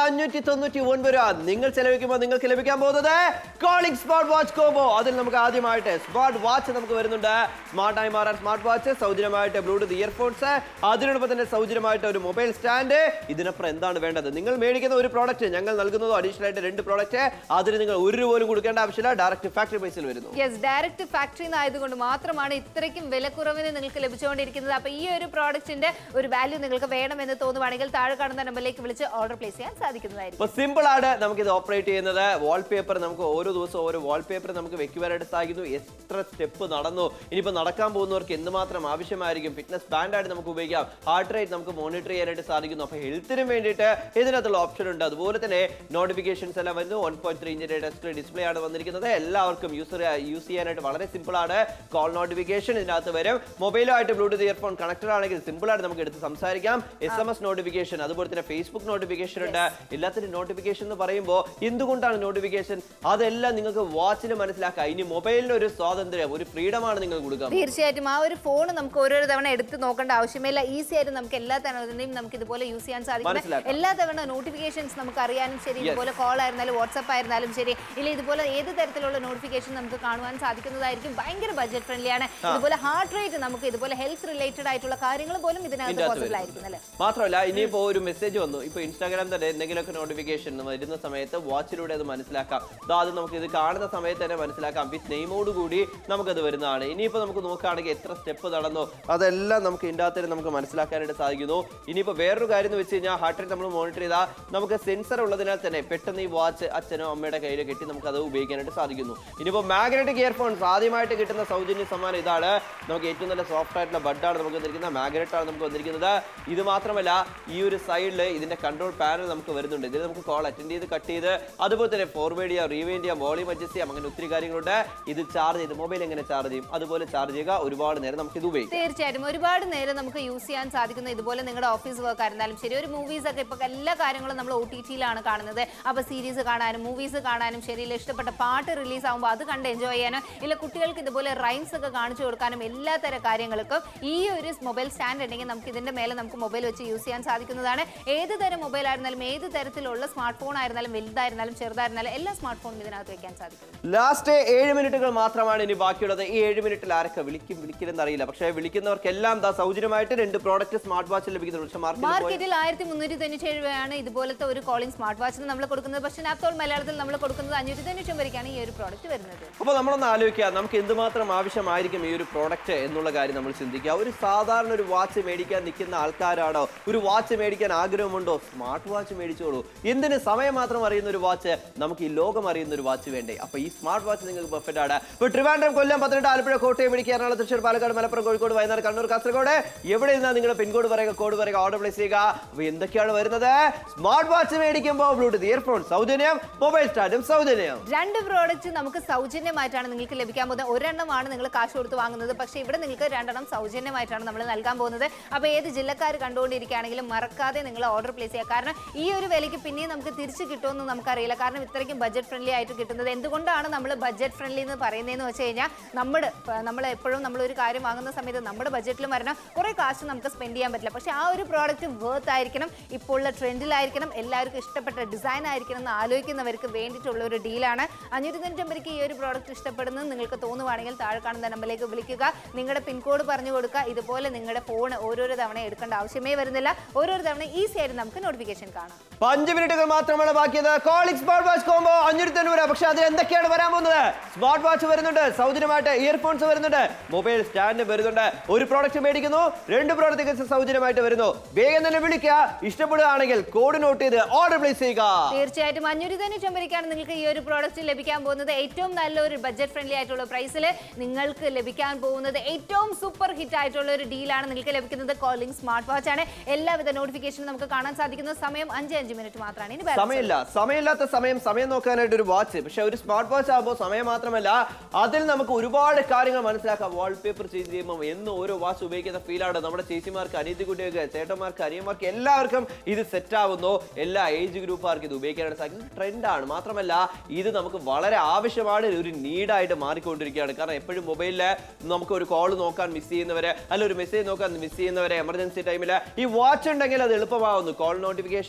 അഞ്ഞൂറ്റി തൊണ്ണൂറ്റി ഒൻപത് രൂപ നിങ്ങൾ ചെലവഴിക്കുമ്പോൾ നിങ്ങൾക്ക് ലഭിക്കാൻ പോകുന്നത് കോളിംഗ് സ്മാർട്ട് വാച്ച് കോംബോ അതിൽ നമുക്ക് ആദ്യമായിട്ട് സ്മാർട്ട് വാച്ച് നമുക്ക് വരുന്നുണ്ട് സ്മാർട്ടായി മാറാൻ സ്മാർട്ട് വാച്ച് സൗജന്യമായിട്ട് ബ്ലൂടൂത്ത് ഇയർഫോൺസ് അതിനോടൊപ്പം തന്നെ സൗജന്യമായിട്ട് ഒരു മൊബൈൽ സ്റ്റാൻഡ് ഇതിനപ്പുറം എന്താണ് വേണ്ടത് നിങ്ങൾ മേടിക്കുന്ന ഒരു പ്രോഡക്റ്റ് ഞങ്ങൾ നൽകുന്നതോ അഡീഷണൽ ആയിട്ട് രണ്ട് പ്രോഡക്റ്റ് അതിന് നിങ്ങൾ ഒരു രൂപ പോലും കൊടുക്കേണ്ട ആവശ്യമില്ല ഡയറക്റ്റ് ഫാക്ടറി പ്രൈസിൽ വരുന്നു യെസ് ഡയറക്റ്റ് ഫാക്ടറി ആയതുകൊണ്ട് മാത്രമാണ് ഇത്രയ്ക്കും വിലക്കുറവിന് നിങ്ങൾക്ക് ലഭിച്ചുകൊണ്ടിരിക്കുന്നത് അപ്പൊ ഈ ഒരു പ്രോഡക്റ്റിന്റെ ഒരു വാല്യൂ നിങ്ങൾക്ക് വേണമെന്ന് തോന്നുവാണെങ്കിൽ താഴെ കാണുന്ന നമ്പറിലേക്ക് വിളിച്ച് ഓർഡർ പ്ലേസ് ചെയ്യാൻ സാധിക്കുന്നതായിരിക്കും ഇപ്പൊ സിമ്പിൾ ആണ് നമുക്ക് ഇത് ഓപ്പറേറ്റ് ചെയ്യുന്നത് വാൾപേപ്പർ നമുക്ക് ഓരോ ദിവസവും ഓരോ വാൾപേപ്പർ നമുക്ക് വെക്കുവാനായിട്ട് സാധിക്കുന്നു എത്ര സ്റ്റെപ്പ് നടന്നു ഇനിയിപ്പോ നടക്കാൻ പോകുന്നവർക്ക് എന്തുമാത്രം ആവശ്യമായിരിക്കും ഫിറ്റ്നസ് ബാൻഡ് ആയിട്ട് നമുക്ക് ഉപയോഗിക്കാം ഹാർട്ട് റേറ്റ് നമുക്ക് മോണിറ്റർ ചെയ്യാനായിട്ട് സാധിക്കുന്നു അപ്പൊ ഹെൽത്തിനും വേണ്ടിയിട്ട് ഇതിനകത്തുള്ള ഓപ്ഷൻ ഉണ്ട് അതുപോലെ തന്നെ നോട്ടിഫിക്കേഷൻസ് എല്ലാം വരുന്നു വൺ പോയിന്റ് ത്രീ ഇഞ്ചിന്റെ ടെസ്റ്റ് ഡിസ്പ്ലേ ആണ് വന്നിരിക്കുന്നത് എല്ലാവർക്കും യൂസർ യൂസ് ചെയ്യാനായിട്ട് വളരെ സിമ്പിൾ ആണ് കോൾ നോട്ടിഫിക്കേഷൻ ഇതിനകത്ത് വരും മൊബൈലുമായിട്ട് ബ്ലൂടൂത്ത് ഇയർഫോൺ കണക്റ്റഡ് ആണെങ്കിൽ സിമ്പിൾ ആയിട്ട് നമുക്ക് എടുത്ത് സംസാരിക്കാം എസ് എം എസ് നോട്ടിഫിക്കേഷൻ അതുപോലെ തന്നെ ഫേസ്ബുക്ക് നോട്ടിഫിക്കേഷൻ ഉണ്ട് എല്ലാത്തിനും നോട്ടിഫിക്കേഷൻ എന്ന് പറയുമ്പോൾ എന്തുകൊണ്ടാണ് നോട്ടിഫിക്കേഷൻ അതെല്ലാം നിങ്ങൾക്ക് വാച്ചിൽ മനസ്സിലാക്കാം ഇനി മൊബൈലിന് ഒരു സ്വാതന്ത്ര്യം ഒരു ഫ്രീഡമാണ് നിങ്ങൾ കൊടുക്കുക തീർച്ചയായിട്ടും ആ ഒരു ഫോൺ നമുക്ക് ഓരോ തവണ എടുത്ത് നോക്കേണ്ട ആവശ്യമില്ല ഈസി ആയിട്ട് നമുക്ക് എല്ലാ തവണയും നമുക്ക് ഇതുപോലെ യൂസ് ചെയ്യാൻ സാധിക്കും മനസ്സിലാക്കാം. എല്ലാ തവണ നോട്ടിഫിക്കേഷൻസ് നമുക്ക് അറിയാനും ശരി ഇതുപോലെ കോൾ ആയിരുന്നാലും വാട്സപ്പ് ആയിരുന്നാലും ശരി ഇല്ല ഇതുപോലെ ഏത് തരത്തിലുള്ള നോട്ടിഫിക്കേഷൻ നമുക്ക് കാണുവാൻ സാധിക്കുന്നതായിരിക്കും ഭയങ്കര ബഡ്ജറ്റ് ഫ്രണ്ട്ലി ആണ് ഇതുപോലെ ഹാർട്ട് റേറ്റ് നമുക്ക് ഇതുപോലെ ഹെൽത്ത് റിലേറ്റഡ് ആയിട്ടുള്ള കാര്യങ്ങൾ പോലും ഇതിനകത്ത് ഇതിനകത്ത് പോസിബിൾ വരും. ആയിരിക്കും അല്ലേ മാത്രമല്ല ഇനിയിപ്പോ ഒരു മെസ്സേജ് വന്നു ഇപ്പൊ ഇൻസ്റ്റാഗ്രാം തന്നെ എന്തെങ്കിലുമൊക്കെ നോട്ടിഫിക്കേഷൻ വരുന്ന സമയത്ത് വാച്ചിലൂടെ അത് മനസ്സിലാക്കാം ദാ അത് നമുക്ക് ഇത് കാണുന്ന സമയത്ത് തന്നെ മനസ്സിലാക്കാം വിത്ത് നെയിമോട് കൂടി നമുക്കത് വരുന്നതാണ് ഇനിയിപ്പോ നമുക്ക് നോക്കുകയാണെങ്കിൽ എത്ര സ്റ്റെപ്പ് നടന്നു അതെല്ലാം നമുക്ക് ഇതിൻ്റെ അകത്ത് നമുക്ക് മനസ്സിലാക്കാനായിട്ട് സാധിക്കുന്നു ഇനിയിപ്പോ വേറൊരു കാര്യം എന്ന് വെച്ച് കഴിഞ്ഞാൽ ഹാർട്ട് റേറ്റ് നമ്മൾ മോണിറ്റർ ചെയ്താൽ നമുക്ക് സെൻസർ ഉള്ളതിനാൽ തന്നെ പെട്ടെന്ന് ഈ വാച്ച് അച്ഛനോ അമ്മയുടെ കയ്യിൽ കെട്ടി നമുക്ക് അത് ഉപയോഗിക്കാനായിട്ട് സാധിക്കുന്നു ഇനിയിപ്പോ മാഗ്നറ്റിക് ഇയർഫോൺസ് ആദ്യമായിട്ട് കിട്ടുന്ന സൗജന്യ സമ്മാനം ഇതാണ് നമുക്ക് ഏറ്റവും നല്ല സോഫ്റ്റ് ആയിട്ടുള്ള ബഡാണ് നമുക്ക് വന്നിരിക്കുന്നത് മാഗ്നറ്റ് ആണ് നമുക്ക് വന്നിരിക്കുന്നത് ഇത് മാത്രമല്ല ഈ ഒരു സൈഡിൽ ഇതിന്റെ കൺട്രോൾ പാനൽ നമുക്ക് വരുന്നുണ്ട് ഇതിൽ നമുക്ക് കോൾ അറ്റൻഡ് ചെയ്ത് കട്ട് ചെയ്ത് അതുപോലെ തന്നെ ഫോർവേഡ് ചെയ്യാം റീവൈൻഡ് ചെയ്യാം വോളിയം അഡ്ജസ്റ്റ് ചെയ്യാം അങ്ങനെ ഒത്തിരി കാര്യങ്ങളുണ്ട് ഇത് ചാർജ് ചെയ്ത് മൊബൈൽ എങ്ങനെ ചാർജ് ചെയ്യും അതുപോലെ ചാർജ് ചെയ്യുക ഒരുപാട് നേരം നമുക്ക് ഇത് ഉപയോഗിക്കാം തീർച്ചയായിട്ടും ഒരുപാട് നേരം നമുക്ക് യൂസ് ചെയ്യാൻ സാധിക്കുന്ന ഇതുപോലെ നിങ്ങളുടെ ഓഫീസ് വർക്ക് ആയിരുന്നാലും ശരി ഒരു മൂവീസ് ഒക്കെ ഇപ്പൊ എല്ലാ കാര്യങ്ങളും നമ്മൾ ഒ ടി ടിയിലാണ് കാണുന്നത് അപ്പൊ സീരീസ് കാണാനും മൂവീസ് കാണാനും ശരി ഇല്ല ഇഷ്ടപ്പെട്ട പാട്ട് റിലീസ് ആകുമ്പോൾ അത് കണ്ട് എൻജോയ് ചെയ്യാനും ഇല്ല കുട്ടികൾക്ക് ഇതുപോലെ റൈംസ് ഒക്കെ കാണിച്ചു കൊടുക്കാനും എല്ലാ തരം കാര്യങ്ങൾക്കും ഈ ഒരു മൊബൈൽ സ്റ്റാൻഡ് ഉണ്ടെങ്കിൽ നമുക്ക് ഇതിന്റെ മേലെ നമുക്ക് മൊബൈൽ വെച്ച് യൂസ് ചെയ്യാൻ സാധിക്കുന്നതാണ് ഏത് തരം മൊബൈൽ ആയിരുന്നാലും ഏത് തരത്തിലുള്ള സ്മാർട്ട് ഫോൺ ആയിരുന്നാലും വലുതായിരുന്നാലും ചെറുതായിരുന്നാലും എല്ലാ സ്മാർട്ട് ഫോണും ഇതിനകത്ത് വെക്കാൻ സാധിക്കും ലാസ്റ്റ് ഏഴ് മിനിറ്റുകൾ മാത്രമാണ് ഇനി ബാക്കിയുള്ളത് ഈ ഏഴ് മിനിറ്റിൽ ആരൊക്കെ വിളിക്കും വിളിക്കില്ലെന്ന് അറിയില്ല പക്ഷേ വിളിക്കുന്നവർക്കെല്ലാം ദാ സൗജന്യമായിട്ട് രണ്ട് പ്രോഡക്റ്റ് സ്മാർട്ട് വാച്ച് ലഭിക്കുന്നുണ്ട് പക്ഷേ മാർക്കറ്റിൽ പോയി മാർക്കറ്റിൽ ആയിരത്തി മുന്നൂറ്റി തൊണ്ണൂറ്റി ഏഴ് രൂപയാണ് ഇതുപോലത്തെ ഒരു കോളിംഗ് സ്മാർട്ട് വാച്ചിന് നമ്മൾ കൊടുക്കുന്നത് പക്ഷേ നാപ്തോൾ മലയാളത്തിൽ നമ്മൾ കൊടുക്കുന്നത് അഞ്ഞൂറ്റി തൊണ്ണൂറ്റി ഒമ്പതിലേക്കാണ് ഈ ഒരു പ്രോഡക്റ്റ് വരുന്നത് അപ്പോൾ നമ്മളൊന്ന് ആലോചിക്കുക നമുക്ക് എന്തുമാത്രം ആവശ്യമായിരിക്കും ഈ ഒരു പ്രോഡക്റ്റ് എന്നുള്ള കാര്യം നമ്മൾ ചിന്തിക്കുക ഒരു സാധാരണ ഒരു വാച്ച് മേടിക്കാൻ നിൽക്കുന്ന ആൾക്കാരാണോ ഒരു വാച്ച് മേടിക്കാൻ ആഗ്രഹമുണ്ടോ സ്മാർട്ട് വാച്ച് മേടിച്ചോളൂ എന്തിന് സമയം മാത്രം അറിയുന്ന ഒരു വാച്ച് നമുക്ക് ഈ ലോകം അറിയുന്ന ഒരു വാച്ച് വേണ്ടേ അപ്പൊ ഈ സ്മാർട്ട് വാച്ച് നിങ്ങൾക്ക് പെർഫെക്റ്റ് ആണ് ഇപ്പൊ ട്രിവാൻഡ്രം കൊല്ലം പത്തനംതിട്ട ആലപ്പുഴ കോട്ടയം ഇടുക്കി എറണാകുളം തൃശ്ശൂർ പാലക്കാട് മലപ്പുറം കോഴിക്കോട് വയനാട് കണ്ണൂർ കാസർഗോഡ് എവിടെ നിന്നാ നിങ്ങളുടെ പിൻകോഡ് പറയുക കോഡ് പറയുക ഓർഡർ പ്ലേസ് ചെയ്യുക അപ്പൊ എന്തൊക്കെയാണ് വരുന്നത് സ്മാർട്ട് വാച്ച് മേടിക്കുമ്പോൾ ബ്ലൂടൂത്ത് ഇയർഫോൺ സൗജന്യം മൊബൈൽ സ്റ്റാൻഡും സൗജന്യം രണ്ട് പ്രോഡക്റ്റ് നമുക്ക് സൗജന്യമായിട്ടാണ് നിങ്ങൾക്ക് ലഭിക്കാൻ പോകുന്നത് ഒരെണ്ണമാണ് നിങ്ങൾ കാശ് കൊടുത്ത് വാങ്ങുന്നത് പക്ഷേ ഇവിടെ നിങ്ങൾക്ക് രണ്ടെണ്ണം സൗജന്യമായിട്ടാണ് നമ്മൾ നൽകാൻ പോകുന്നത് അപ്പോൾ ഏത് ജില്ലക്കാർ കണ്ടുകൊണ്ടിരിക്കുകയാണെങ്കിലും മറക്കാതെ നിങ്ങൾ ഓർഡർ പ്ലേസ് ചെയ്യുക കാരണം ഈ ഒരു വിലയ്ക്ക് പിന്നെയും നമുക്ക് തിരിച്ച് കിട്ടുമെന്ന് നമുക്കറിയില്ല കാരണം ഇത്രയ്ക്കും ബഡ്ജറ്റ് ഫ്രണ്ട്ലി ആയിട്ട് കിട്ടുന്നത് എന്തുകൊണ്ടാണ് നമ്മൾ ബഡ്ജറ്റ് ഫ്രണ്ട്ലി എന്ന് പറയുന്നതെന്ന് വെച്ച് കഴിഞ്ഞാൽ നമ്മുടെ നമ്മൾ എപ്പോഴും നമ്മൾ ഒരു കാര്യം വാങ്ങുന്ന സമയത്ത് നമ്മുടെ ബഡ്ജറ്റിലും വരണം കുറേ കാശ് നമുക്ക് സ്പെൻഡ് ചെയ്യാൻ പറ്റില്ല പക്ഷേ ആ ഒരു പ്രോഡക്റ്റ് വേർത്ത് ആയിരിക്കണം ഇപ്പോൾ ഉള്ള ട്രെൻഡിലായിരിക്കണം എല്ലാവർക്കും ഇഷ്ടപ്പെട്ട ഡിസൈൻ ആയിരിക്കണം എന്ന് ആലോചിക്കുന്നവർക്ക് വേണ്ടിയിട്ടുള്ള ഒരു ഡീലാണ് അഞ്ഞൂറ്റി തൊണ്ണൂറ്റൊമ്പതിക്ക് ഈ ഒരു പ്രോഡക്റ്റ് ഇഷ്ടപ്പെടുന്നത് നിങ്ങൾക്ക് തോന്നുവാണെങ്കിൽ താഴെ കാണുന്ന നമ്പറിലേക്ക് വിളിക്കുക നിങ്ങളുടെ പിൻകോഡ് പറഞ്ഞു കൊടുക്കുക ഇതുപോലെ നിങ്ങളുടെ ഫോൺ ഓരോരോ തവണ എടുക്കേണ്ട ആവശ്യമേ വരുന്നില്ല ഓരോരോ തവണ ഈസി ആയിട്ട് നമുക്ക് നോട്ടിഫിക്കേഷൻ കാണാം അപ്പൊ അഞ്ച് മിനിറ്റുകൾ മാത്രമാണ് ബാക്കിയത് കോളിംഗ് സ്മാർട്ട് വാച്ച് കോമ്പോ അഞ്ഞൂറ്റി തൊണ്ണൂറ് പക്ഷെ അതിൽ എന്തൊക്കെയാണ് വരാൻ പോകുന്നത് സ്മാർട്ട് വാച്ച് വരുന്നുണ്ട് സൗജന്യമായിട്ട് ഇയർഫോൺസ് വരുന്നുണ്ട് മൊബൈൽ സ്റ്റാൻഡ് വരുന്നുണ്ട് ഒരു പ്രോഡക്റ്റ് മേടിക്കുന്നു രണ്ട് പ്രോഡക്റ്റ് സൗജന്യമായിട്ട് വരുന്നു വേഗം തന്നെ വിളിക്കുക ഇഷ്ടപ്പെടുകയാണെങ്കിൽ കോഡ് നോട്ട് ചെയ്ത് ഓർഡർ പ്ലേസ് ചെയ്യുക തീർച്ചയായിട്ടും അഞ്ഞൂറ്റി തൊണ്ണൂറ്റൊമ്പതിക്കാണ് നിങ്ങൾക്ക് ഈ ഒരു പ്രോഡക്റ്റ് ലഭിക്കാൻ പോകുന്നത് ഏറ്റവും നല്ലൊരു ബഡ്ജറ്റ് ഫ്രണ്ട്ലി ആയിട്ടുള്ള പ്രൈസിൽ നിങ്ങൾക്ക് ലഭിക്കാൻ പോകുന്നത് ഏറ്റവും സൂപ്പർ ഹിറ്റ് ആയിട്ടുള്ള ഒരു ഡീലാണ് നിങ്ങൾക്ക് ലഭിക്കുന്നത് കോളിംഗ് സ്മാർട്ട് വാച്ച് ആണ് എല്ലാവിധ നോട്ടിഫിക്കേഷനും നമുക്ക് കാണാൻ സാധിക്കുന്ന സമയം അഞ്ച് അഞ്ച് മിനിറ്റ് മാത്രമാണ് ഇനി balance സമയമില്ല സമയമില്ലാത്ത സമയം സമയം നോക്കാനായിട്ട് ഒരു വാച്ച് പക്ഷെ ഒരു സ്മാർട്ട് വാച്ച് ആകുമ്പോൾ സമയം മാത്രമല്ല അതിൽ നമുക്ക് ഒരുപാട് കാര്യങ്ങൾ മനസ്സിലാക്കാം വാൾപേപ്പർ ചേഞ്ച് ചെയ്യുമ്പോൾ എന്ന് ഓരോ വാച്ച് ഉപയോഗിക്കുന്ന ഫീലാണ് നമ്മുടെ ചേച്ചിമാർക്ക് അനിയത്തി കുട്ടികൾക്ക് ചേട്ടന്മാർക്ക് അനിയന്മാർക്ക് എല്ലാവർക്കും ഇത് സെറ്റ് ആവുന്നു എല്ലാ ഏജ് ഗ്രൂപ്പുകാർക്ക് ഇത് ഉപയോഗിക്കാനായിട്ട് സാധിക്കും ട്രെൻഡാണ് മാത്രമല്ല ഇത് നമുക്ക് വളരെ ആവശ്യമാണ് ഒരു നീഡായിട്ട് മാറിക്കൊണ്ടിരിക്കുകയാണ് കാരണം എപ്പോഴും മൊബൈലിൽ നമുക്ക് ഒരു കോൾ നോക്കാൻ മിസ് ചെയ്യുന്നവരെ അല്ല ഒരു മെസ്സേജ് നോക്കാൻ മിസ് ചെയ്യുന്നവരെ എമർജൻസി ടൈമിൽ ഈ വാച്ച് ഉണ്ടെങ്കിൽ അത് എളുപ്പമാവുന്നു call notification S M S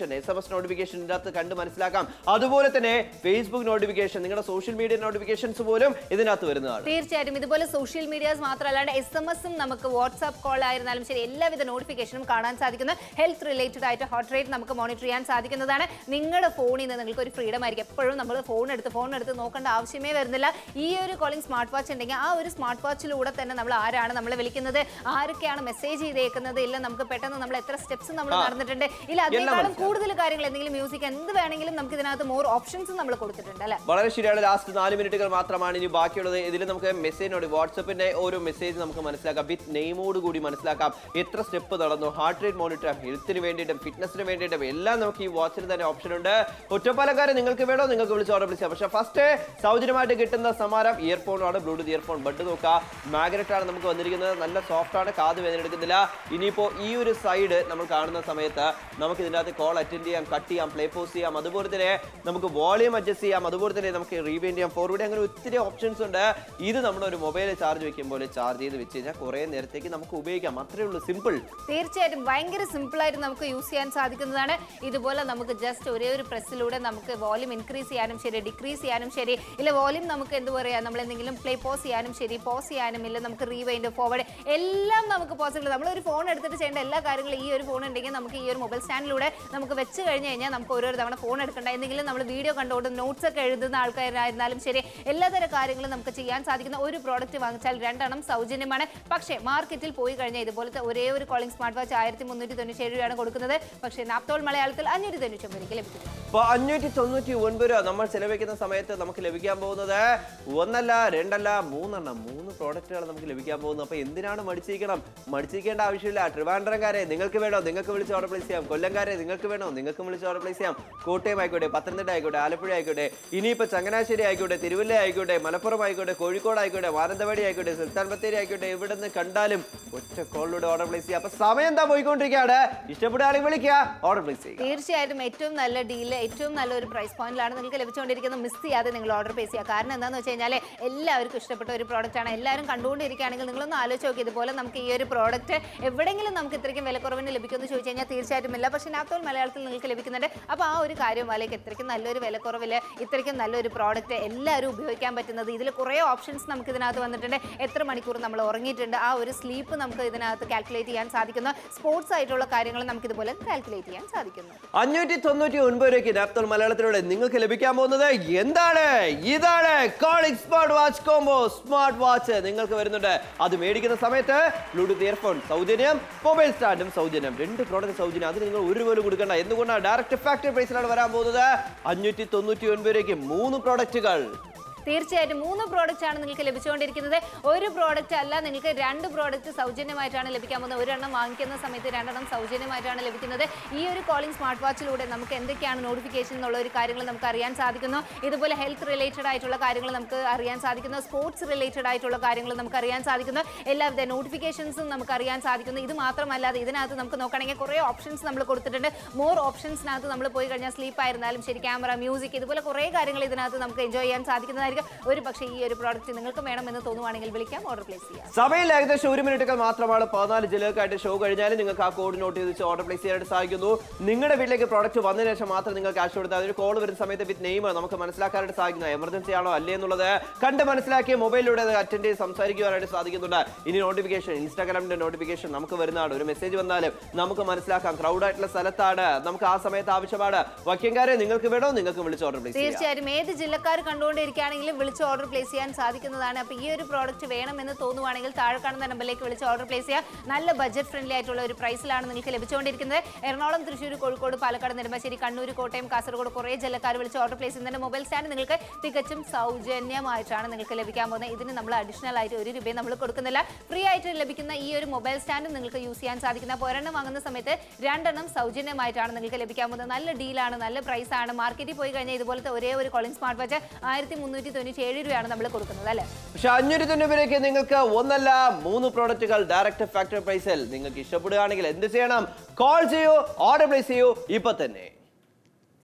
WhatsApp notification ഇതിനകത്ത് കണ്ട് മനസ്സിലാക്കാം അതുപോലെ തന്നെ ഫേസ്ബുക്ക് നോട്ടിഫിക്കേഷൻ നിങ്ങളുടെ സോഷ്യൽ മീഡിയ നോട്ടിഫിക്കേഷൻസ് പോലും ഇതിനകത്ത് വരുന്നതാണ് തീർച്ചയായിട്ടും ഇതുപോലെ സോഷ്യൽ മീഡിയാസ് മാത്രമല്ലാണ്ട് എസ് എം എസും നമുക്ക് വാട്സ്ആപ്പ് കോൾ ആയിരുന്നാലും ശരി എല്ലാവിധ നോട്ടിഫിക്കേഷനും കാണാൻ സാധിക്കുന്ന ഹെൽത്ത് റിലേറ്റഡ് ആയിട്ട് ഹോട്ട് റേറ്റ് നമുക്ക് മോണിറ്റർ ചെയ്യാൻ സാധിക്കുന്നതാണ് നിങ്ങളുടെ ഫോണിൽ നിന്ന് നിങ്ങൾക്ക് ഒരു ഫ്രീഡം ആയിരിക്കും എപ്പോഴും നമ്മൾ ഫോൺ എടുത്ത് ഫോൺ എടുത്ത് നോക്കേണ്ട ആവശ്യമേ വരുന്നില്ല ഈ ഒരു കോളിംഗ് സ്മാർട്ട് വാച്ച് ഉണ്ടെങ്കിൽ ആ ഒരു സ്മാർട്ട് വാച്ചിലൂടെ തന്നെ നമ്മൾ ആരാണ് നമ്മളെ വിളിക്കുന്നത് ആരൊക്കെയാണ് മെസ്സേജ് ചെയ്തേക്കുന്നത് ഇല്ല നമുക്ക് പെട്ടെന്ന് നമ്മൾ എത്ര സ്റ്റെപ്സ് നമ്മൾ ആ. നടന്നിട്ടുണ്ട് ഇല്ല അതിനേക്കാളും മനസ്സിലായി. കൂടുതൽ കാര്യങ്ങൾ എന്തെങ്കിലും മ്യൂസിക് എന്ത് വേണമെങ്കിലും നമുക്ക് ഇതിനകത്ത് മോർ ഓപ്ഷൻസ് നമ്മൾ കൊടുത്തിട്ടുണ്ട് അല്ലേ വളരെ ശരിയാണ് ലാസ്റ്റ് നാല് മിനിറ്റുകൾ മാത്രമാണ് ഇനി ബാക്കിയുള്ളത് ഇതിൽ നമുക്ക് മെസ്സേജിനോട് വാട്സപ്പിന്റെ ഓരോ മെസ്സേജ് നമുക്ക് മനസ്സിലാക്കാം വിത്ത് നെയിമോട് കൂടി മനസ്സിലാക്കാം എത്ര സ്റ്റെപ്പ് നടന്നു ഹാർട്ട് റേറ്റ് മോണിറ്റർ ഹെൽത്തിന് വേണ്ടിയിട്ടും ഫിറ്റ്നസിന് വേണ്ടിയിട്ടും എല്ലാം നമുക്ക് ഈ വാച്ചിന് തന്നെ ഓപ്ഷൻ ഉണ്ട് ഒറ്റപ്പാലക്കാരെ നിങ്ങൾക്ക് വേണോ നിങ്ങൾക്ക് വിളിച്ച് ഓർഡർ വിളിച്ചാൽ പക്ഷേ ഫസ്റ്റ് സൗജന്യമായിട്ട് കിട്ടുന്ന സമാരം ഇയർഫോണാണ് ബ്ലൂടൂത്ത് ഇയർഫോൺ ബഡ് നോക്കുക മാഗ്നറ്റ് ആണ് നമുക്ക് വന്നിരിക്കുന്നത് നല്ല സോഫ്റ്റ് ആണ് കാത് വേദന എടുക്കുന്നില്ല ഇനിയിപ്പോൾ ഈ ഒരു സൈഡ് നമ്മൾ കാണുന്ന സമയത്ത് നമുക്ക് ഇതിനകത്ത് കോൾ അറ്റൻഡ് ചെയ്യാം കട്ട് ചെയ്യാം പ്ലേ പോസ് ചെയ്യാം അതുപോലെ തന്നെ നമുക്ക് വോളിയം അഡ്ജസ്റ്റ് ചെയ്യാം അതുപോലെ തന്നെ നമുക്ക് റീവൈൻഡ് ചെയ്യാം ഫോർവേഡ് അങ്ങനെ ഒത്തിരി ഓപ്ഷൻസ് ഉണ്ട് ഇത് നമ്മുടെ ഒരു മൊബൈൽ ചാർജ് വെക്കുമ്പോൾ ചാർജ് ചെയ്ത് വെച്ച് കഴിഞ്ഞാൽ കുറേ നേരത്തേക്ക് നമുക്ക് ഉപയോഗിക്കാം അത്രേ ഉള്ളൂ സിമ്പിൾ തീർച്ചയായിട്ടും ഭയങ്കര സിമ്പിൾ ആയിട്ട് നമുക്ക് യൂസ് ചെയ്യാൻ സാധിക്കുന്നതാണ് ഇതുപോലെ നമുക്ക് ജസ്റ്റ് ഒരേ ഒരു പ്രസ്സിലൂടെ നമുക്ക് വോളിയം ഇൻക്രീസ് ചെയ്യാനും ശരി ഡിക്രീസ് ചെയ്യാനും ശരി ഇല്ല വോളിയം നമുക്ക് എന്ത് പറയാ നമ്മൾ എന്തെങ്കിലും പ്ലേ പോസ് ചെയ്യാനും ശരി പോസ് ചെയ്യാനും ഇല്ല നമുക്ക് റീവൈൻഡ് ഫോർവേഡ് എല്ലാം നമുക്ക് പോസിബിൾ നമ്മൾ ഒരു ഫോൺ എടുത്തിട്ട് ചെയ്യേണ്ട എല്ലാ കാര്യങ്ങളും ഈ ഒരു ഫോൺ ഉണ്ടെങ്കിൽ നമുക്ക് ഈ ഒരു മൊബൈൽ സ്റ്റാൻഡിലൂടെ നമുക്ക് വെച്ച് കഴിഞ്ഞ് കഴിഞ്ഞാൽ നമുക്ക് ഓരോ തവണ ഫോൺ എടുക്കണ്ട എന്തെങ്കിലും നമ്മൾ വീഡിയോ കണ്ടുകൊണ്ട് നോട്ട്സ് ഒക്കെ എഴുതുന്ന ആൾക്കാരായിരുന്നാലും ശരി എല്ലാതര കാര്യങ്ങളും നമുക്ക് ചെയ്യാൻ സാധിക്കുന്ന ഒരു പ്രോഡക്റ്റ് വാങ്ങിച്ചാൽ രണ്ടെണ്ണം സൗജന്യമാണ് പക്ഷേ മാർക്കറ്റിൽ പോയി കഴിഞ്ഞാൽ ഇതുപോലത്തെ ഒരേ ഒരു കോളിംഗ് സ്മാർട്ട് വാച്ച് ആയിരത്തി മുന്നൂറ്റി തൊണ്ണൂറ്റി ഏഴ് രൂപയാണ് കൊടുക്കുന്നത് പക്ഷേ നാപ്തോൾ മലയാളത്തിൽ അഞ്ഞൂറ്റി തൊണ്ണൂറ്റി ഒമ്പതിലേക്ക് ലഭിക്കുന്നു അപ്പോൾ അഞ്ഞൂറ്റി തൊണ്ണൂറ്റി ഒൻപത് രൂപ നമ്മൾ ചെലവഴിക്കുന്ന സമയത്ത് നമുക്ക് ലഭിക്കാൻ പോകുന്നത് ഒന്നല്ല രണ്ടല്ല മൂന്നെണ്ണം മൂന്ന് പ്രോഡക്റ്റുകൾ നമുക്ക് ലഭിക്കാൻ പോകുന്നു അപ്പോൾ എന്തിനാണ് മടിച്ചിരിക്കണം മടിച്ചിരിക്കേണ്ട ആവശ്യമില്ല ട്രിവാൻഡ്രംകാരെ നിങ്ങൾക്ക് വേണോ നിങ്ങൾക്ക് വിളിച്ച് ഓർഡർ പ്ലേസ് ചെയ്യാം കൊല്ലംകാരെ നിങ്ങൾക്ക് വേണോ നിങ്ങൾക്ക് വിളിച്ച് ഓർഡർ പ്ലേസ് ചെയ്യാം കോട്ടയം ആയിക്കോട്ടെ പത്തനംതിട്ട ആയിക്കോട്ടെ ആലപ്പുഴ ആയിക്കോട്ടെ ഇനിയിപ്പോൾ ചങ്ങനാശ്ശേരി ആയിക്കോട്ടെ തിരുവല്ല ആയിക്കോട്ടെ മലപ്പുറം ആയിക്കോട്ടെ കോഴിക്കോട് ആയിക്കോട്ടെ മാനന്തവാടി ആയിക്കോട്ടെ സുൽത്താൻ ബത്തേരി ആയിക്കോട്ടെ എവിടെ നിന്ന് കണ്ടാലും ഒറ്റ കോളിലൂടെ ഓർഡർ പ്ലേസ് ചെയ്യാം അപ്പോൾ സമയം എന്താ പോയിക്കൊണ്ടിരിക്കുകയാണ് ഇഷ്ടപ്പെടുകയാണെങ്കിൽ വിളിക്കുക ഓർഡർ പ്ലേസ് ചെയ്യുക തീർച്ചയായിട്ടും ഏറ്റവും നല്ല ഡീല് ഏറ്റവും നല്ല ഒരു പ്രൈസ് പോയിന്റിലാണ് നിങ്ങൾക്ക് ലഭിച്ചുകൊണ്ടിരിക്കുന്നത് മിസ് ചെയ്യാതെ നിങ്ങൾ ഓർഡർ പ്ലേസ് ചെയ്യുക കാരണം എന്താണെന്ന് വെച്ച് കഴിഞ്ഞാൽ എല്ലാവർക്കും ഇഷ്ടപ്പെട്ട ഒരു പ്രോഡക്റ്റ് ആണ് എല്ലാവരും കണ്ടുകൊണ്ടിരിക്കുകയാണെങ്കിൽ നിങ്ങളൊന്ന് ആലോചിച്ച് നോക്കി ഇതുപോലെ നമുക്ക് ഈ ഒരു പ്രോഡക്റ്റ് എവിടെയെങ്കിലും നമുക്ക് ഇത്രയ്ക്കും വിലക്കുറവിന് ലഭിക്കുമെന്ന് ചോദിച്ചു കഴിഞ്ഞാൽ തീർച്ചയായിട്ടും ഇല്ല പക്ഷേ നാത്തോൾ മലയാളത്തിൽ നിങ്ങൾക്ക് ലഭിക്കുന്നുണ്ട് അപ്പോൾ ആ ഒരു കാര്യം അല്ലെങ്കിൽ ഇത്രയ്ക്കും നല്ലൊരു വിലക്കുറവിൽ ഇത്രയ്ക്കും നല്ലൊരു പ്രോഡക്റ്റ് എല്ലാവരും ഉപയോഗിക്കാൻ പറ്റുന്നത് ഇതിൽ കുറേ ഓപ്ഷൻസ് നമുക്ക് ഇതിനകത്ത് വന്നിട്ടുണ്ട് എത്ര മണിക്കൂർ നമ്മൾ ഉറങ്ങിയിട്ടുണ്ട് ആ ഒരു സ്ലീപ്പ് നമുക്ക് ഇതിനകത്ത് കാൽക്കുലേറ്റ് ചെയ്യാൻ സാധിക്കുന്നു സ്പോർട്സ് ആയിട്ടുള്ള കാര്യങ്ങൾ നമുക്ക് ഇതുപോലെ കാൽക്കുലേറ്റ് ചെയ്യാൻ സാധിക്കുന്നു അഞ്ഞൂറ്റി തൊണ്ണൂറ്റി ഒൻപത് രൂപയ്ക്ക് നാപ്തോൾ മലയാളത്തിലൂടെ നിങ്ങൾക്ക് ലഭിക്കാൻ പോകുന്നത് എന്താണ് ഇതാണ് calling smart watch combo smart watch നിങ്ങൾക്ക് വരുന്നുണ്ട് അത് മേടിക്കുന്ന സമയത്ത് ബ്ലൂടൂത്ത് ഇയർഫോൺ സൗജന്യം മൊബൈൽ സ്റ്റാൻഡും സൗജന്യം രണ്ട് പ്രോഡക്റ്റ് സൗജന്യം അത് നിങ്ങൾ ഒരു പോലും കൊടുക്കണ്ട എന്തുകൊണ്ടാണ് ഡയറക്റ്റ് ഫാക്ടറി പ്രൈസിലാണ് വരാൻ പോകുന്നത് അഞ്ഞൂറ്റി തൊണ്ണൂറ്റി ഒൻപത് രൂപയ്ക്ക് മൂന്ന് പ്രോഡക്റ്റുകൾ തീർച്ചയായിട്ടും മൂന്ന് പ്രോഡക്റ്റ് ആണ് നിങ്ങൾക്ക് ലഭിച്ചുകൊണ്ടിരിക്കുന്നത് ഒരു പ്രോഡക്റ്റ് അല്ല നിങ്ങൾക്ക് രണ്ട് പ്രോഡക്റ്റ് സൗജന്യമായിട്ടാണ് ലഭിക്കാൻ പോകുന്നത് ഒരെണ്ണം വാങ്ങിക്കുന്ന സമയത്ത് രണ്ടെണ്ണം സൗജന്യമായിട്ടാണ് ലഭിക്കുന്നത് ഈ ഒരു കോളിംഗ് സ്മാർട്ട് വാച്ചിലൂടെ നമുക്ക് എന്തൊക്കെയാണ് നോട്ടിഫിക്കേഷൻ എന്നുള്ള ഒരു കാര്യങ്ങൾ നമുക്ക് അറിയാൻ സാധിക്കുന്നു ഇതുപോലെ ഹെൽത്ത് റിലേറ്റഡ് ആയിട്ടുള്ള കാര്യങ്ങൾ നമുക്ക് അറിയാൻ സാധിക്കുന്നു സ്പോർട്സ് റിലേറ്റഡ് ആയിട്ടുള്ള കാര്യങ്ങൾ നമുക്ക് അറിയാൻ സാധിക്കുന്നു എല്ലാവിധ നോട്ടിഫിക്കേഷൻസും നമുക്ക് അറിയാൻ സാധിക്കുന്നു ഇത് മാത്രമല്ലാതെ ഇതിനകത്ത് നമുക്ക് നോക്കുകയാണെങ്കിൽ കുറേ ഓപ്ഷൻസ് നമ്മൾ കൊടുത്തിട്ടുണ്ട് മോർ ഓപ്ഷൻസിനകത്ത് നമ്മൾ പോയി കഴിഞ്ഞാൽ സ്ലീപ്പ് ആയിരുന്നാലും ശരി ക്യാമറ മ്യൂസിക് ഇതുപോലെ കുറേ കാര്യങ്ങൾ ഇതിനകത്ത് നമുക്ക് എൻജോയ് ചെയ്യാൻ സാധിക്കുന്നതായിരിക്കും ഒരു പക്ഷേ ഈ ഒരു പ്രോഡക്റ്റ് നിങ്ങൾക്ക് വേണമെന്ന് തോന്നുവാണെങ്കിൽ വിളിക്കാം ഓർഡർ പ്ലേസ് ചെയ്യാം സമയം ഏകദേശം ഒരു മിനിറ്റുകൾ മാത്രമാണ് പതിനാല് ജില്ലകൾക്കായിട്ട് ഷോ കഴിഞ്ഞാൽ നിങ്ങൾക്ക് ആ കോഡ് നോട്ട് ചെയ്ത് വെച്ച് ഓർഡർ പ്ലേസ് ചെയ്യാനായിട്ട് സാധിക്കുന്നു നിങ്ങളുടെ വീട്ടിലേക്ക് പ്രോഡക്റ്റ് വന്നതിന് ശേഷം മാത്രം നിങ്ങൾ ക്യാഷ് കൊടുത്താൽ ഒരു കോൾ വരുന്ന സമയത്ത് വിത്ത് നെയിം നമുക്ക് മനസ്സിലാക്കാനായിട്ട് സാധിക്കുന്നു എമർജൻസി ആണോ അല്ലേ എന്നുള്ളത് കണ്ട് മനസ്സിലാക്കി മൊബൈലിലൂടെ അത് അറ്റൻഡ് ചെയ്ത് സംസാരിക്കുവാനായിട്ട് സാധിക്കുന്നുണ്ട് ഇനി നോട്ടിഫിക്കേഷൻ ഇൻസ്റ്റാഗ്രാമിന്റെ നോട്ടിഫിക്കേഷൻ നമുക്ക് വരുന്നതാണ് ഒരു മെസ്സേജ് വന്നാലും നമുക്ക് മനസ്സിലാക്കാം ക്രൗഡ് ആയിട്ടുള്ള സ്ഥലത്താണ് നമുക്ക് ആ സമയത്ത് ആവശ്യമാണ് വക്യങ്കാരെ നിങ്ങൾക്ക് വേണോ നിങ്ങൾക്ക് വിളിച്ച് ഓർഡർ പ്ലേസ് ചെയ്യാം തീർച്ചയായും ഏത് ജില്ലക്കാർ കണ്ടുകൊണ്ടിരിക്കുകയാണെങ്കിലും വിളിച്ച് ഓർഡർ പ്ലേസ് ചെയ്യാൻ സാധിക്കുന്നതാണ് അപ്പോൾ ഈ ഒരു പ്രോഡക്റ്റ് വേണമെന്ന് തോന്നുവാണെങ്കിൽ താഴെ കാണുന്ന നമ്പറിലേക്ക് വിളിച്ച് ഓർഡർ പ്ലേസ് ചെയ്യാം നല്ല ബഡ്ജറ്റ് ഫ്രണ്ട്ലി ആയിട്ടുള്ള ഒരു പ്രൈസിലാണ് നിങ്ങൾക്ക് ലഭിച്ചുകൊണ്ടിരിക്കുന്നത് എറണാകുളം തൃശ്ശൂർ കോഴിക്കോട് പാലക്കാട് നെടുമ്പാശ്ശേരി കണ്ണൂർ കോട്ടയം കാസർഗോഡ് കുറേ ജില്ലക്കാർ വിളിച്ച് ഓർഡർ പ്ലേസ് ചെയ്യുന്നുണ്ട് മൊബൈൽ സ്റ്റാൻഡ് നിങ്ങൾക്ക് തികച്ചും സൗജന്യമായിട്ടാണ് നിങ്ങൾക്ക് ലഭിക്കാൻ പോകുന്നത് ഇതിന് നമ്മൾ അഡീഷണൽ ആയിട്ട് ഒരു രൂപയും നമ്മൾ കൊടുക്കുന്നില്ല ഫ്രീ ആയിട്ട് ലഭിക്കുന്ന ഈ ഒരു മൊബൈൽ സ്റ്റാൻഡ് നിങ്ങൾക്ക് യൂസ് ചെയ്യാൻ സാധിക്കുന്ന അപ്പോൾ ഒരെണ്ണം വാങ്ങുന്ന സമയത്ത് രണ്ടെണ്ണം സൗജന്യമായിട്ടാണ് നിങ്ങൾക്ക് ലഭിക്കാൻ പോകുന്നത് നല്ല ഡീലാണ് നല്ല പ്രൈസ് ആണ് മാർക്കറ്റിൽ പോയി കഴിഞ്ഞാൽ ഇതുപോലത്തെ ഒരേ ഒരു കോളിംഗ് സ്മാർട്ട് വാച്ച് ആയിരത്തി മുന്നൂറ്റി തൊണ്ണൂറ്റി ഏഴ് രൂപയാണ് നമ്മൾ കൊടുക്കുന്നത് അല്ലേ പക്ഷെ അഞ്ഞൂറ്റി തൊണ്ണൂറിലേക്ക് നിങ്ങൾക്ക് ഒന്നല്ല മൂന്ന് പ്രോഡക്റ്റുകൾ ഡയറക്റ്റ് ഫാക്ടറി പ്രൈസിൽ നിങ്ങൾക്ക് ഇഷ്ടപ്പെടുകയാണെങ്കിൽ എന്ത് ചെയ്യണം കോൾ ചെയ്യൂ ഓർഡർ പ്ലേസ് ചെയ്യൂ ഇപ്പൊ തന്നെ